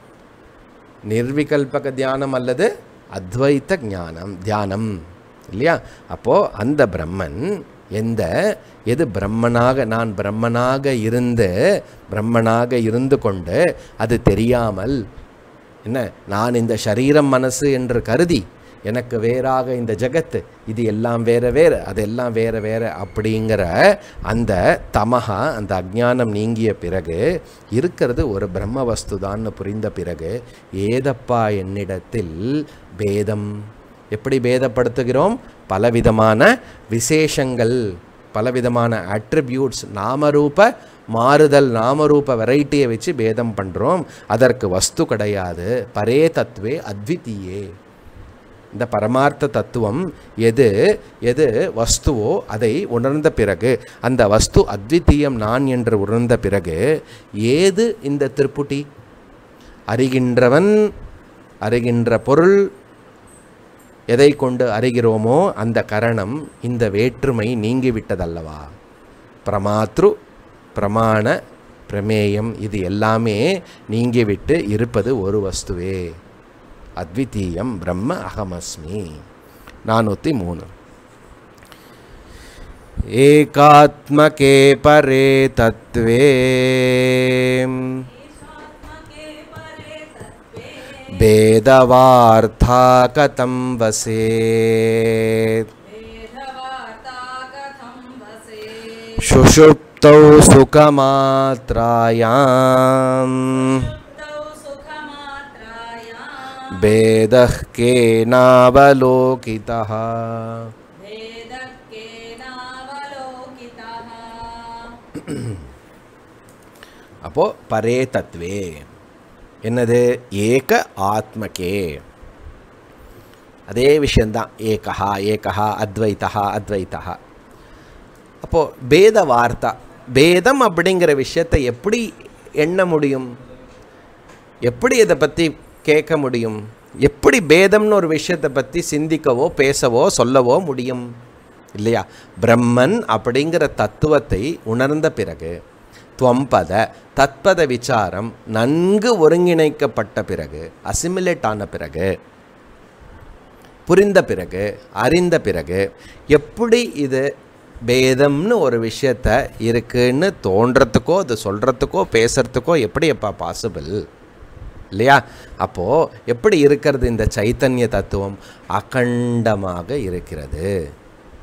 நிர்விகல்பக தியானம் அல்லது அத்வைத்த ஞானம் தியானம் இல்லையா அப்போது அந்த பிரம்மன் எந்த எது பிரம்மனாக நான் பிரம்மனாக இருந்து பிரம்மனாக இருந்து கொண்டு அது தெரியாமல் என்ன நான் இந்த சரீரம் மனசு என்று கருதி எனக்கு வேறாக இந்த ஜகத்து இது எல்லாம் வேற வேற அதெல்லாம் வேற வேற அப்படிங்கிற அந்த தமஹா அந்த அஜ்ஞானம் நீங்கிய பிறகு இருக்கிறது ஒரு பிரம்ம வஸ்துதான்னு புரிந்த பிறகு ஏதப்பா என்னிடத்தில் பேதம் எப்படி பேதப்படுத்துகிறோம் பலவிதமான விசேஷங்கள் பலவிதமான அட்ரிபியூட்ஸ் நாமரூப மாறுதல் நாமரூப வெரைட்டியை வச்சு பேதம் பண்ணுறோம் அதற்கு வஸ்து கிடையாது பரே தத்துவே அத்விதீயே இந்த பரமார்த்த தத்துவம் எது எது வஸ்துவோ அதை உணர்ந்த பிறகு அந்த வஸ்து அத்விதீயம் நான் என்று உணர்ந்த பிறகு ஏது இந்த திருப்புட்டி அறிகின்றவன் அறிகின்ற பொருள் எதை கொண்டு அறிகிறோமோ அந்த கரணம் இந்த வேற்றுமை நீங்கிவிட்டதல்லவா பிரமாத்ரு பிரமாண பிரமேயம் இது எல்லாமே நீங்கிவிட்டு இருப்பது ஒரு வஸ்துவே அத்விதீயம் பிரம்ம அகமஸ்மி நானூற்றி மூணு ஏகாத்மகே பரே தத்வே ईशात्मके परे तत्त्वे பேதவார்த்தா கதம் வசேத் वेदवार्ता कथं वसे சுஷுப்தௌ சுகமாத்ராயாம் तौ सुखमात्रायां भेदः केनावलोकितः भेदकेनावलोकितः அப்போ பரே தத்வே என்னது ஏக ஆத்மகே அதே விஷயந்தான் ஏகா ஏகா அத்வைத்தா அத்வைத்தா அப்போது பேத வார்த்தா பேதம் அப்படிங்கிற விஷயத்தை எப்படி எண்ண முடியும் எப்படி இதை பற்றி கேட்க முடியும் எப்படி பேதம்னு ஒரு விஷயத்தை பற்றி சிந்திக்கவோ பேசவோ சொல்லவோ முடியும் இல்லையா பிரம்மன் அப்படிங்கிற தத்துவத்தை உணர்ந்த பிறகு துவம்பத தத்பத விசாரம் நன்கு ஒருங்கிணைக்கப்பட்ட பிறகு அசிமிலேட் ஆன பிறகு புரிந்த பிறகு அறிந்த பிறகு எப்படி இது பேதம்னு ஒரு விஷயத்த இருக்குன்னு தோன்றதுக்கோ அது சொல்கிறதுக்கோ பேசுறதுக்கோ எப்படி எப்பா பாசிபிள் இல்லையா அப்போது எப்படி இருக்கிறது இந்த சைத்தன்ய தத்துவம் அகண்டமாக இருக்கிறது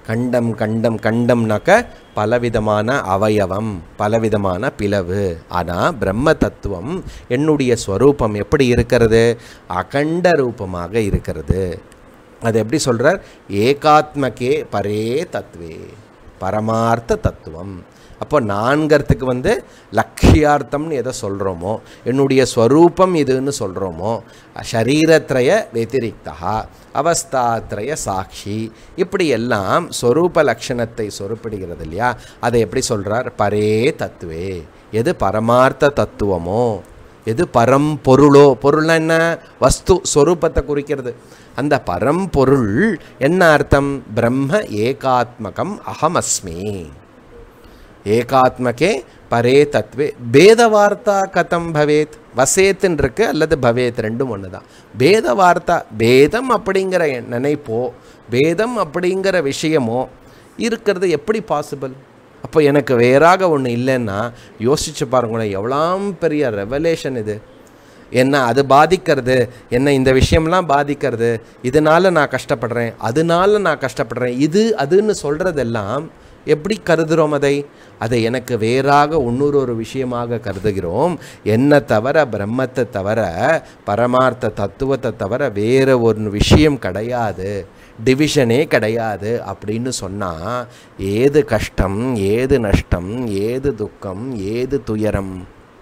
கண்டம் கண்டம் கண்டம்னாக்க பலவிதமான அவயவம் பலவிதமான பிளவு ஆனால் பிரம்ம தத்துவம் என்னுடைய ஸ்வரூபம் எப்படி இருக்கிறது அகண்ட ரூபமாக இருக்கிறது அது எப்படி சொல்கிறார் ஏகாத்மகே பரே தத்துவே பரமார்த்த தத்துவம் அப்போ நான்கிறதுக்கு வந்து லக்ஷியார்த்தம்னு எதை சொல்கிறோமோ என்னுடைய ஸ்வரூபம் இதுன்னு சொல்கிறோமோ ஷரீரத்ரய வெதிரிக்தா அவஸ்தாத்ரய சாட்சி இப்படி எல்லாம் ஸ்வரூப லக்ஷணத்தை சொருப்பிடுகிறது இல்லையா அதை எப்படி சொல்கிறார் பரே தத்துவே எது பரமார்த்த தத்துவமோ எது பரம்பொருளோ பொருள்னா என்ன வஸ்து ஸ்வரூபத்தை குறிக்கிறது அந்த பரம்பொருள் என்ன அர்த்தம் பிரம்ம ஏகாத்மகம் அகமஸ்மி ஏகாத்மகே பரே தத்வே பேத வார்த்தா கதம் பவேத் வசேத்துன்னு இருக்கு அல்லது பவேத் ரெண்டும் ஒன்று தான் பேத வார்த்தா பேதம் அப்படிங்கிற நினைப்போ பேதம் அப்படிங்கிற விஷயமோ இருக்கிறது எப்படி பாசிபிள் அப்போ எனக்கு வேறாக ஒன்று இல்லைன்னா யோசிச்சு பாருங்களேன் எவ்வளோ பெரிய ரெவலேஷன் இது என்ன அது பாதிக்கிறது என்ன இந்த விஷயம்லாம் பாதிக்கிறது இதனால நான் கஷ்டப்படுறேன் அதனால நான் கஷ்டப்படுறேன் இது அதுன்னு சொல்கிறதெல்லாம் எப்படி கருதுகிறோம் அதை அதை எனக்கு வேறாக இன்னொரு ஒரு விஷயமாக கருதுகிறோம் என்ன தவிர பிரம்மத்தை தவிர பரமார்த்த தத்துவத்தை தவிர வேற ஒரு விஷயம் கிடையாது டிவிஷனே கிடையாது அப்படின்னு சொன்னால் ஏது கஷ்டம் ஏது நஷ்டம் ஏது துக்கம் ஏது துயரம்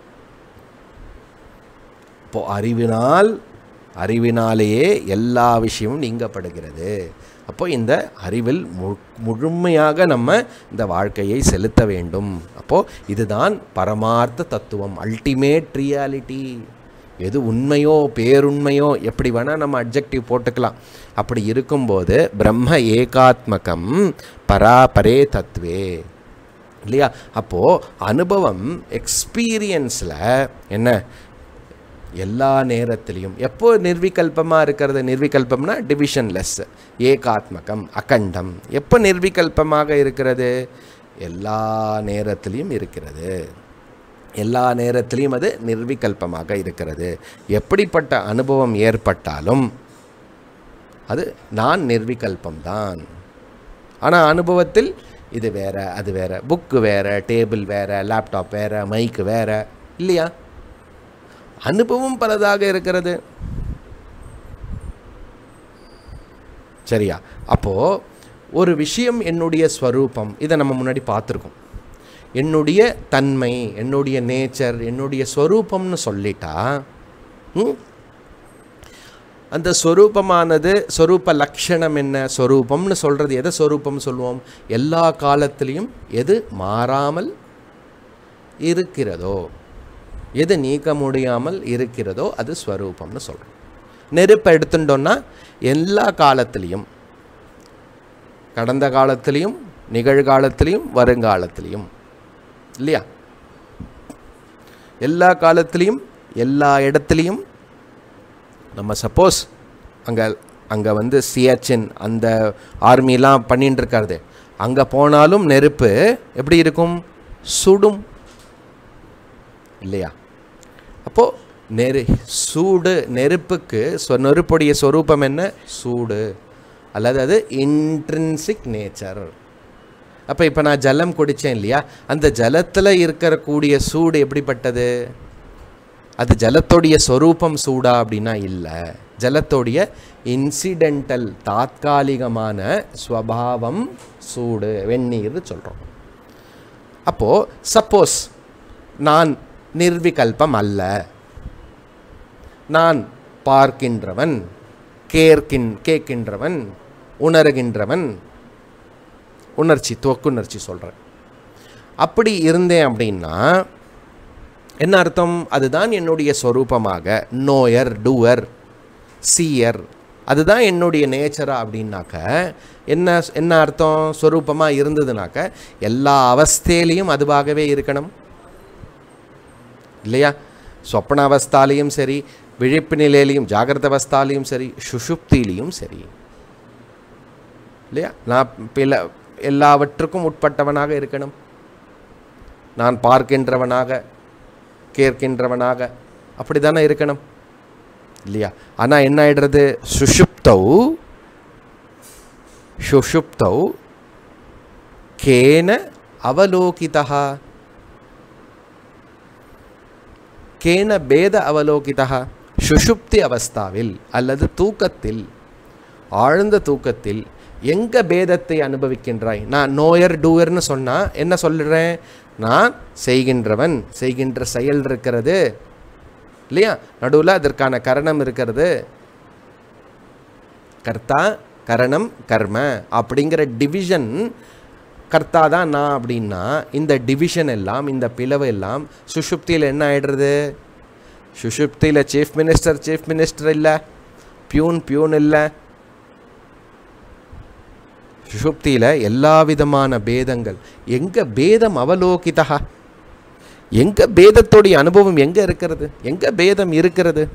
இப்போ அறிவினால் அறிவினாலேயே எல்லா விஷயமும் நீங்கப்படுகிறது அப்போ இந்த அறிவில் மு முழுமையாக நம்ம இந்த வாழ்க்கையை செலுத்த வேண்டும் அப்போது இதுதான் பரமார்த்த தத்துவம் அல்டிமேட் ரியாலிட்டி எது உண்மையோ பேருண்மையோ எப்படி வேணால் நம்ம அப்ஜெக்டிவ் போட்டுக்கலாம் அப்படி இருக்கும்போது பிரம்ம ஏகாத்மகம் பராபரே தத்துவே இல்லையா அப்போது அனுபவம் எக்ஸ்பீரியன்ஸில் என்ன எல்லா நேரத்திலையும் எப்போ நிர்விகல்பமாக இருக்கிறது நிர்விகல்பம்னா டிவிஷன்லெஸ் ஏகாத்மகம் அகண்டம் எப்போ நிர்விகல்பமாக இருக்கிறது எல்லா நேரத்திலையும் இருக்கிறது எல்லா நேரத்திலையும் அது நிர்விகல்பமாக இருக்கிறது எப்படிப்பட்ட அனுபவம் ஏற்பட்டாலும் அது நான் நிர்விகல்பம்தான் ஆனால் அனுபவத்தில் இது வேற அது வேற புக்கு வேற டேபிள் வேற லேப்டாப் வேற மைக்கு வேற இல்லையா அனுபவம் பலதாக இருக்கிறது சரியா அப்போது ஒரு விஷயம் என்னுடைய ஸ்வரூபம் இதை நம்ம முன்னாடி பார்த்துருக்கோம் என்னுடைய தன்மை என்னுடைய நேச்சர் என்னுடைய ஸ்வரூபம்னு சொல்லிட்டா ம், அந்த ஸ்வரூபமானது ஸ்வரூப லக்ஷணம் என்ன ஸ்வரூபம்னு சொல்கிறது எதை ஸ்வரூபம் சொல்லுவோம் எல்லா காலத்திலையும் எது மாறாமல் இருக்கிறதோ எது நீக்க முடியாமல் இருக்கிறதோ அது ஸ்வரூபம்னு சொல்கிறோம் நெருப்பை எடுத்துட்டோன்னா எல்லா காலத்திலையும் கடந்த காலத்திலையும் நிகழ்காலத்திலையும் வருங்காலத்திலையும் இல்லையா எல்லா காலத்திலையும் எல்லா இடத்துலையும் நம்ம சப்போஸ் அங்கே அங்கே வந்து சியாச்சின் அந்த ஆர்மிலாம் பண்ணிட்டு இருக்காரு அங்கே போனாலும் நெருப்பு எப்படி இருக்கும் சுடும் இல்லையா அப்போது நெரு சூடு நெருப்புக்கு சொ நெருப்புடைய சொரூபம் என்ன சூடு அல்லது அது இன்ட்ரின்சிக் நேச்சர் அப்போ இப்போ நான் ஜலம் குடித்தேன் இல்லையா அந்த ஜலத்தில் இருக்கக்கூடிய சூடு எப்படிப்பட்டது அது ஜலத்தோடைய சொரூபம் சூடா அப்படின்னா இல்லை ஜலத்தோடைய இன்சிடென்டல் தாத்காலிகமான ஸ்வபாவம் சூடு வெந்நீர் சொல்கிறோம் அப்போது சப்போஸ் நான் நிர்விகல்பம் அல்ல நான் பார்க்கின்றவன் கேர்கின் கேட்கின்றவன் உணர்கின்றவன் உணர்ச்சி துவக்குணர்ச்சி சொல்கிறேன் அப்படி இருந்தேன் அப்படின்னா என்ன அர்த்தம் அதுதான் என்னுடைய சொரூபமாக நோயர் டூவர் சீயர் அதுதான் என்னுடைய நேச்சரா அப்படின்னாக்க என்ன என்ன அர்த்தம் சொரூபமாக இருந்ததுனாக்க எல்லா அவஸ்தையிலையும் அதுவாகவே இருக்கணும் இல்லையா சொப்பன அவஸ்தாலையும் சரி விழிப்பு நிலையிலையும் ஜாகிரத அவஸ்தாலையும் சரி சுஷுப்திலையும் சரி இல்லையா நான் பில எல்லாவற்றுக்கும் உட்பட்டவனாக இருக்கணும் நான் பார்க்கின்றவனாக கேட்கின்றவனாக அப்படி தானே இருக்கணும் இல்லையா ஆனால் என்ன ஆயிடுறது சுஷுப்தௌ சுஷுப்தௌ கேன அவலோகிதா கேன பேத அவலோகிதா சுஷுப்தி அவஸ்தாவில் அல்லது தூக்கத்தில் ஆழ்ந்த தூக்கத்தில் எங்க பேதத்தை அனுபவிக்கின்றாய் நான் நோயர் டூயர்னு சொன்னா என்ன சொல்லுறேன் நான் செய்கின்றவன் செய்கின்ற செயல் இருக்கிறது இல்லையா நடுவில் அதற்கான கரணம் இருக்கிறது கர்த்தா கரணம் கர்ம அப்படிங்கிற டிவிஷன் கர்த்தா தான் நான் அப்படின்னா இந்த டிவிஷன் எல்லாம் இந்த பிளவு எல்லாம் சுஷுப்தியில் என்ன ஆயிடுறது சுஷுப்தியில் சீஃப் மினிஸ்டர் சீஃப் மினிஸ்டர் இல்லை பியூன் பியூன் இல்லை சுஷுப்தியில் எல்லா விதமான பேதங்கள் எங்க பேதம் அவலோகிதா எங்க பேதத்தோடைய அனுபவம் எங்க இருக்கிறது எங்க பேதம் இருக்கிறது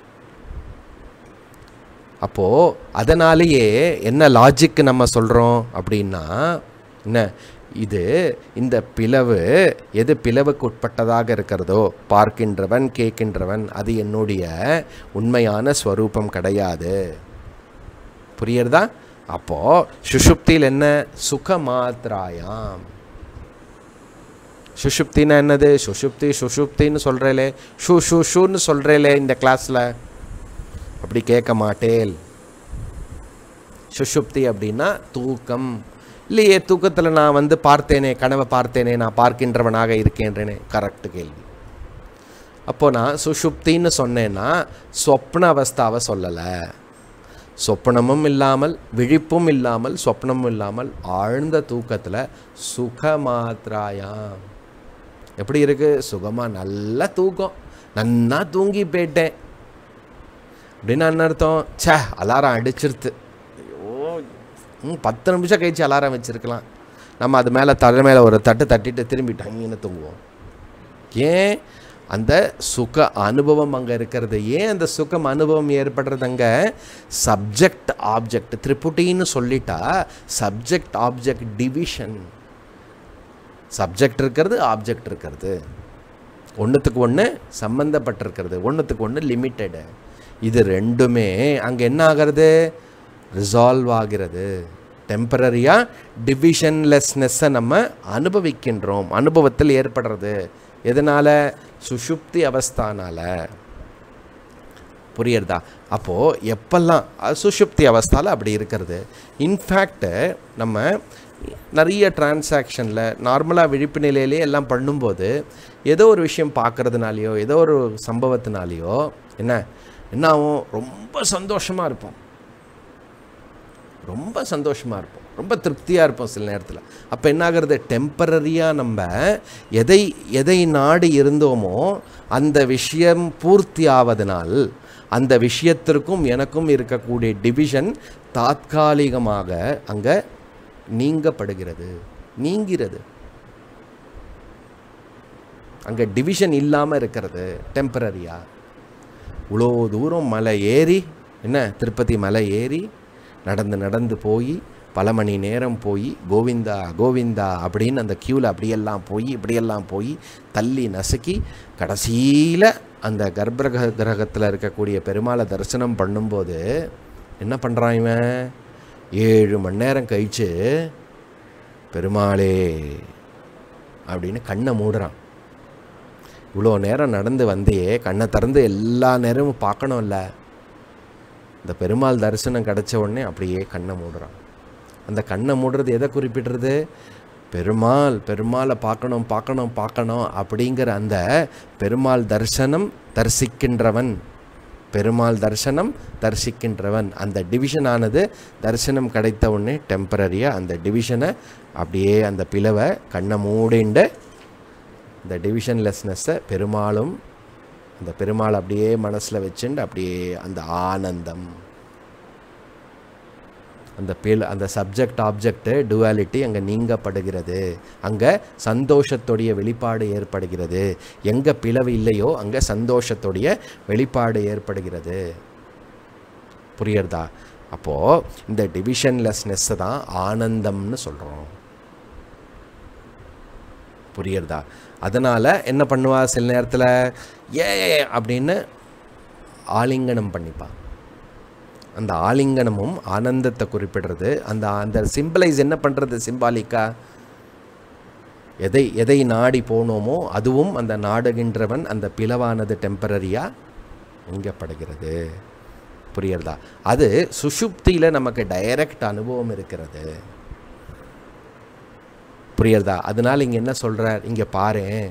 அப்போ அதனாலேயே என்ன லாஜிக் நம்ம சொல்றோம் அப்படின்னா என்ன இது இந்த பிளவு எது பிளவுக்கு உட்பட்டதாக இருக்கிறதோ பார்க்கின்றவன் கேட்கின்றவன் அது என்னுடைய உண்மையான ஸ்வரூபம் கிடையாது புரியுறதா அப்போ சுஷுப்தியில் என்ன சுக மாத்திராயாம் சுஷுப்தினா என்னது சுஷுப்தி சுஷுப்தின்னு சொல்கிறேலே ஷூ ஷூ ஷூன்னு சொல்கிறேலே இந்த கிளாஸில் அப்படி கேட்க மாட்டேல் சுஷுப்தி அப்படின்னா தூக்கம் இல்லையே தூக்கத்தில் நான் வந்து பார்த்தேனே கனவை பார்த்தேனே நான் பார்க்கின்றவனாக இருக்கேன்றேனே கரெக்ட் கேள்வி அப்போ நான் சுஷுப்தின்னு சொன்னேன்னா சொப்ன அவஸ்தாவை சொல்லலை சொப்பனமும் இல்லாமல் விழிப்பும் இல்லாமல் சொப்னமும் இல்லாமல் ஆழ்ந்த தூக்கத்தில் சுகமாத்ராயாம் எப்படி இருக்கு சுகமாக நல்ல தூக்கம் நன்னா தூங்கி போயிட்டேன் அப்படின்னு என்ன அர்த்தம் ச்சே அலாரம் அடிச்சிருத்து ஐயோ ம் பத்து நிமிஷம் கழிச்சு அலாரம் வச்சிருக்கலாம் நம்ம அது மேலே தலை மேலே ஒரு தட்டு தட்டிட்டு திரும்பி டங்கின்னு தூங்குவோம் ஏன் அந்த சுக அனுபவம் அங்கே இருக்கிறது ஏன் அந்த சுகம் அனுபவம் ஏற்படுறது அங்கே சப்ஜெக்ட் ஆப்ஜெக்ட் திரிபுட்டின்னு சொல்லிட்டா சப்ஜெக்ட் ஆப்ஜெக்ட் டிவிஷன் சப்ஜெக்ட் இருக்கிறது ஆப்ஜெக்ட் இருக்கிறது ஒன்றுத்துக்கு ஒன்று சம்மந்தப்பட்டிருக்கிறது ஒன்றுத்துக்கு ஒன்று லிமிட்டடு இது ரெண்டுமே அங்கே என்ன ஆகிறது ரிசால்வ் ஆகிறது டெம்பரரியாக டிவிஷன்லெஸ்னஸ்ஸை நம்ம அனுபவிக்கின்றோம் அனுபவத்தில் ஏற்படுறது எதனால் சுஷுப்தி அவஸ்தானால புரியுறதா அப்போது எப்பெல்லாம் அது சுஷுப்தி அவஸ்தாவில் அப்படி இருக்கிறது இன்ஃபேக்ட் நம்ம நிறைய டிரான்சாக்ஷனில் நார்மலாக விழிப்பு நிலையிலே எல்லாம் பண்ணும்போது ஏதோ ஒரு விஷயம் பார்க்கறதுனாலையோ ஏதோ ஒரு சம்பவத்தினாலேயோ என்ன என்ன ஆகும் ரொம்ப சந்தோஷமாக இருப்போம் ரொம்ப சந்தோஷமாக இருப்போம் ரொம்ப திருப்தியாக இருப்போம் சில நேரத்தில் அப்போ என்ன ஆகிறது டெம்பரரியாக நம்ம எதை எதை நாடி இருந்தோமோ அந்த விஷயம் பூர்த்தி ஆவதனால் அந்த விஷயத்திற்கும் எனக்கும் இருக்கக்கூடிய டிவிஷன் தாத்காலிகமாக அங்கே நீங்கப்படுகிறது நீங்கிறது அங்கே டிவிஷன் இல்லாமல் இருக்கிறது டெம்பரரியாக இவ்வளோ தூரம் மலை ஏறி என்ன திருப்பதி மலை ஏறி நடந்து நடந்து போய் பல மணி நேரம் போய் கோவிந்தா கோவிந்தா அப்படின்னு அந்த க்யூவில் அப்படியெல்லாம் போய் இப்படியெல்லாம் போய் தள்ளி நசுக்கி கடைசியில் அந்த கர்ப்ப கிரகத்தில் இருக்கக்கூடிய பெருமாளை தரிசனம் பண்ணும்போது என்ன பண்ணுறான் இவன் ஏழு மணி நேரம் கழிச்சு பெருமாளே அப்படின்னு கண்ணை மூடுறான் இவ்வளோ நேரம் நடந்து வந்தே கண்ணை திறந்து எல்லா நேரமும் பார்க்கணும்ல இந்த பெருமாள் தரிசனம் கிடைச்ச உடனே அப்படியே கண்ணை மூடுறான் அந்த கண்ணை மூடுறது எதை குறிப்பிடுறது பெருமாள் பெருமாளை பார்க்கணும் பார்க்கணும் பார்க்கணும் அப்படிங்கிற அந்த பெருமாள் தரிசனம் தரிசிக்கின்றவன் பெருமாள் தரிசனம் தரிசிக்கின்றவன் அந்த டிவிஷன் ஆனது தரிசனம் கிடைத்த உடனே டெம்பரரியாக அந்த டிவிஷனை அப்படியே அந்த பிளவை கண்ணை மூடிண்டு இந்த டிவிஷன்லெஸ்னஸை பெருமாளும் அந்த பெருமாள் அப்படியே மனசில் வச்சுண்டு அப்படியே அந்த ஆனந்தம் அந்த பில் அந்த சப்ஜெக்ட் ஆப்ஜெக்ட் டுவாலிட்டி அங்கே நீங்கப்படுகிறது அங்கே சந்தோஷத்துடைய வெளிப்பாடு ஏற்படுகிறது எங்கே பிளவு இல்லையோ அங்கே சந்தோஷத்துடைய வெளிப்பாடு ஏற்படுகிறது புரியுறதா அப்போது இந்த டிவிஷன்லெஸ்னஸ்ஸை தான் ஆனந்தம்னு சொல்கிறோம் புரியுறதா அதனால் என்ன பண்ணுவா சில நேரத்தில் ஏ அப்படின்னு ஆலிங்கனம் பண்ணிப்பா அந்த ஆலிங்கனமும் ஆனந்தத்தை குறிப்பிடுறது அந்த அந்த சிம்பிளைஸ் என்ன பண்ணுறது சிம்பாலிக்கா எதை எதை நாடி போனோமோ அதுவும் அந்த நாடுகின்றவன் அந்த பிளவானது டெம்பரரியாக நீங்கப்படுகிறது புரியுறதா அது சுஷுப்தியில் நமக்கு டைரக்ட் அனுபவம் இருக்கிறது புரியுறதா அதனால இங்கே என்ன சொல்கிறார் இங்கே பாரேன்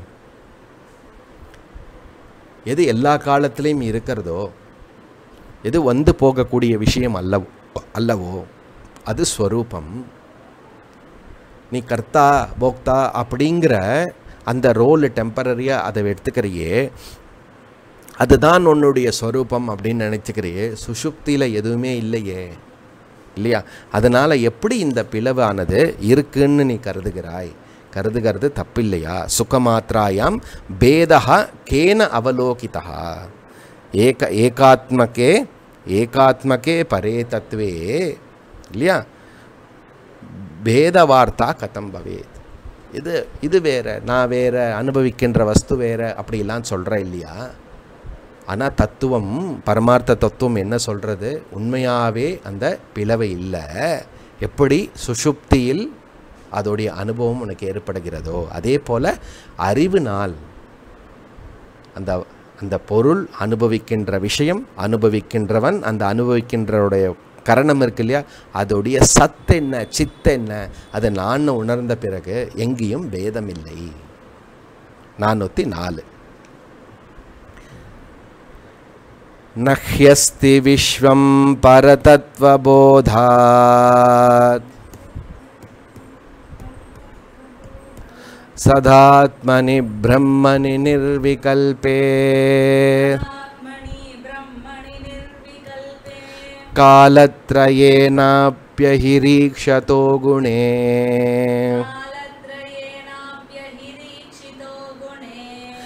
எது எல்லா காலத்திலையும் இருக்கிறதோ எது வந்து போகக்கூடிய விஷயம் அல்லவோ அல்லவோ அது ஸ்வரூபம் நீ கர்த்தா போக்தா அப்படிங்கிற அந்த ரோல் டெம்பரரியாக அதை எடுத்துக்கிறியே அதுதான் உன்னுடைய ஸ்வரூபம் அப்படின்னு நினச்சிக்கிறியே சுஷுப்தியில் எதுவுமே இல்லையே இல்லையா அதனால் எப்படி இந்த பிளவானது இருக்குன்னு நீ கருதுகிறாய் கருதுகிறது தப்பில்லையா சுகமாத்திராயாம் பேதா கேன அவலோகிதா ஏக ஏகாத்மகே ஏகாத்மகே பரே தத்துவே இல்லையா பேதவார்த்தா கதம் பவேத் இது இது வேற நான் வேற அனுபவிக்கின்ற வஸ்து வேற அப்படிலாம் சொல்கிறேன் இல்லையா ஆனால் தத்துவம் பரமார்த்த தத்துவம் என்ன சொல்கிறது உண்மையாகவே அந்த பிளவை இல்லை எப்படி சுஷுப்தியில் அதோடைய அனுபவம் உனக்கு ஏற்படுகிறதோ அதே போல் அறிவினால் அந்த அந்த பொருள் அனுபவிக்கின்ற விஷயம் அனுபவிக்கின்றவன் அந்த அனுபவிக்கின்றவுடைய கரணம் இருக்கு இல்லையா அதோடைய சத் என்ன சித் என்ன அதை நான் உணர்ந்த பிறகு எங்கேயும் பேதம் இல்லை நானூற்றி நாலு நஹ்யஸ்தி விஸ்வம் பரதத்வபோதாத் சதாத்மனி பிரம்மணி நிர்விகல்பே आत्मनि ब्रह्मणि निर्विकल्पे कालत्रयेनाप्यहिरीक्षतो गुणे कालत्रयेणाप्यहिरीक्षितो गुणे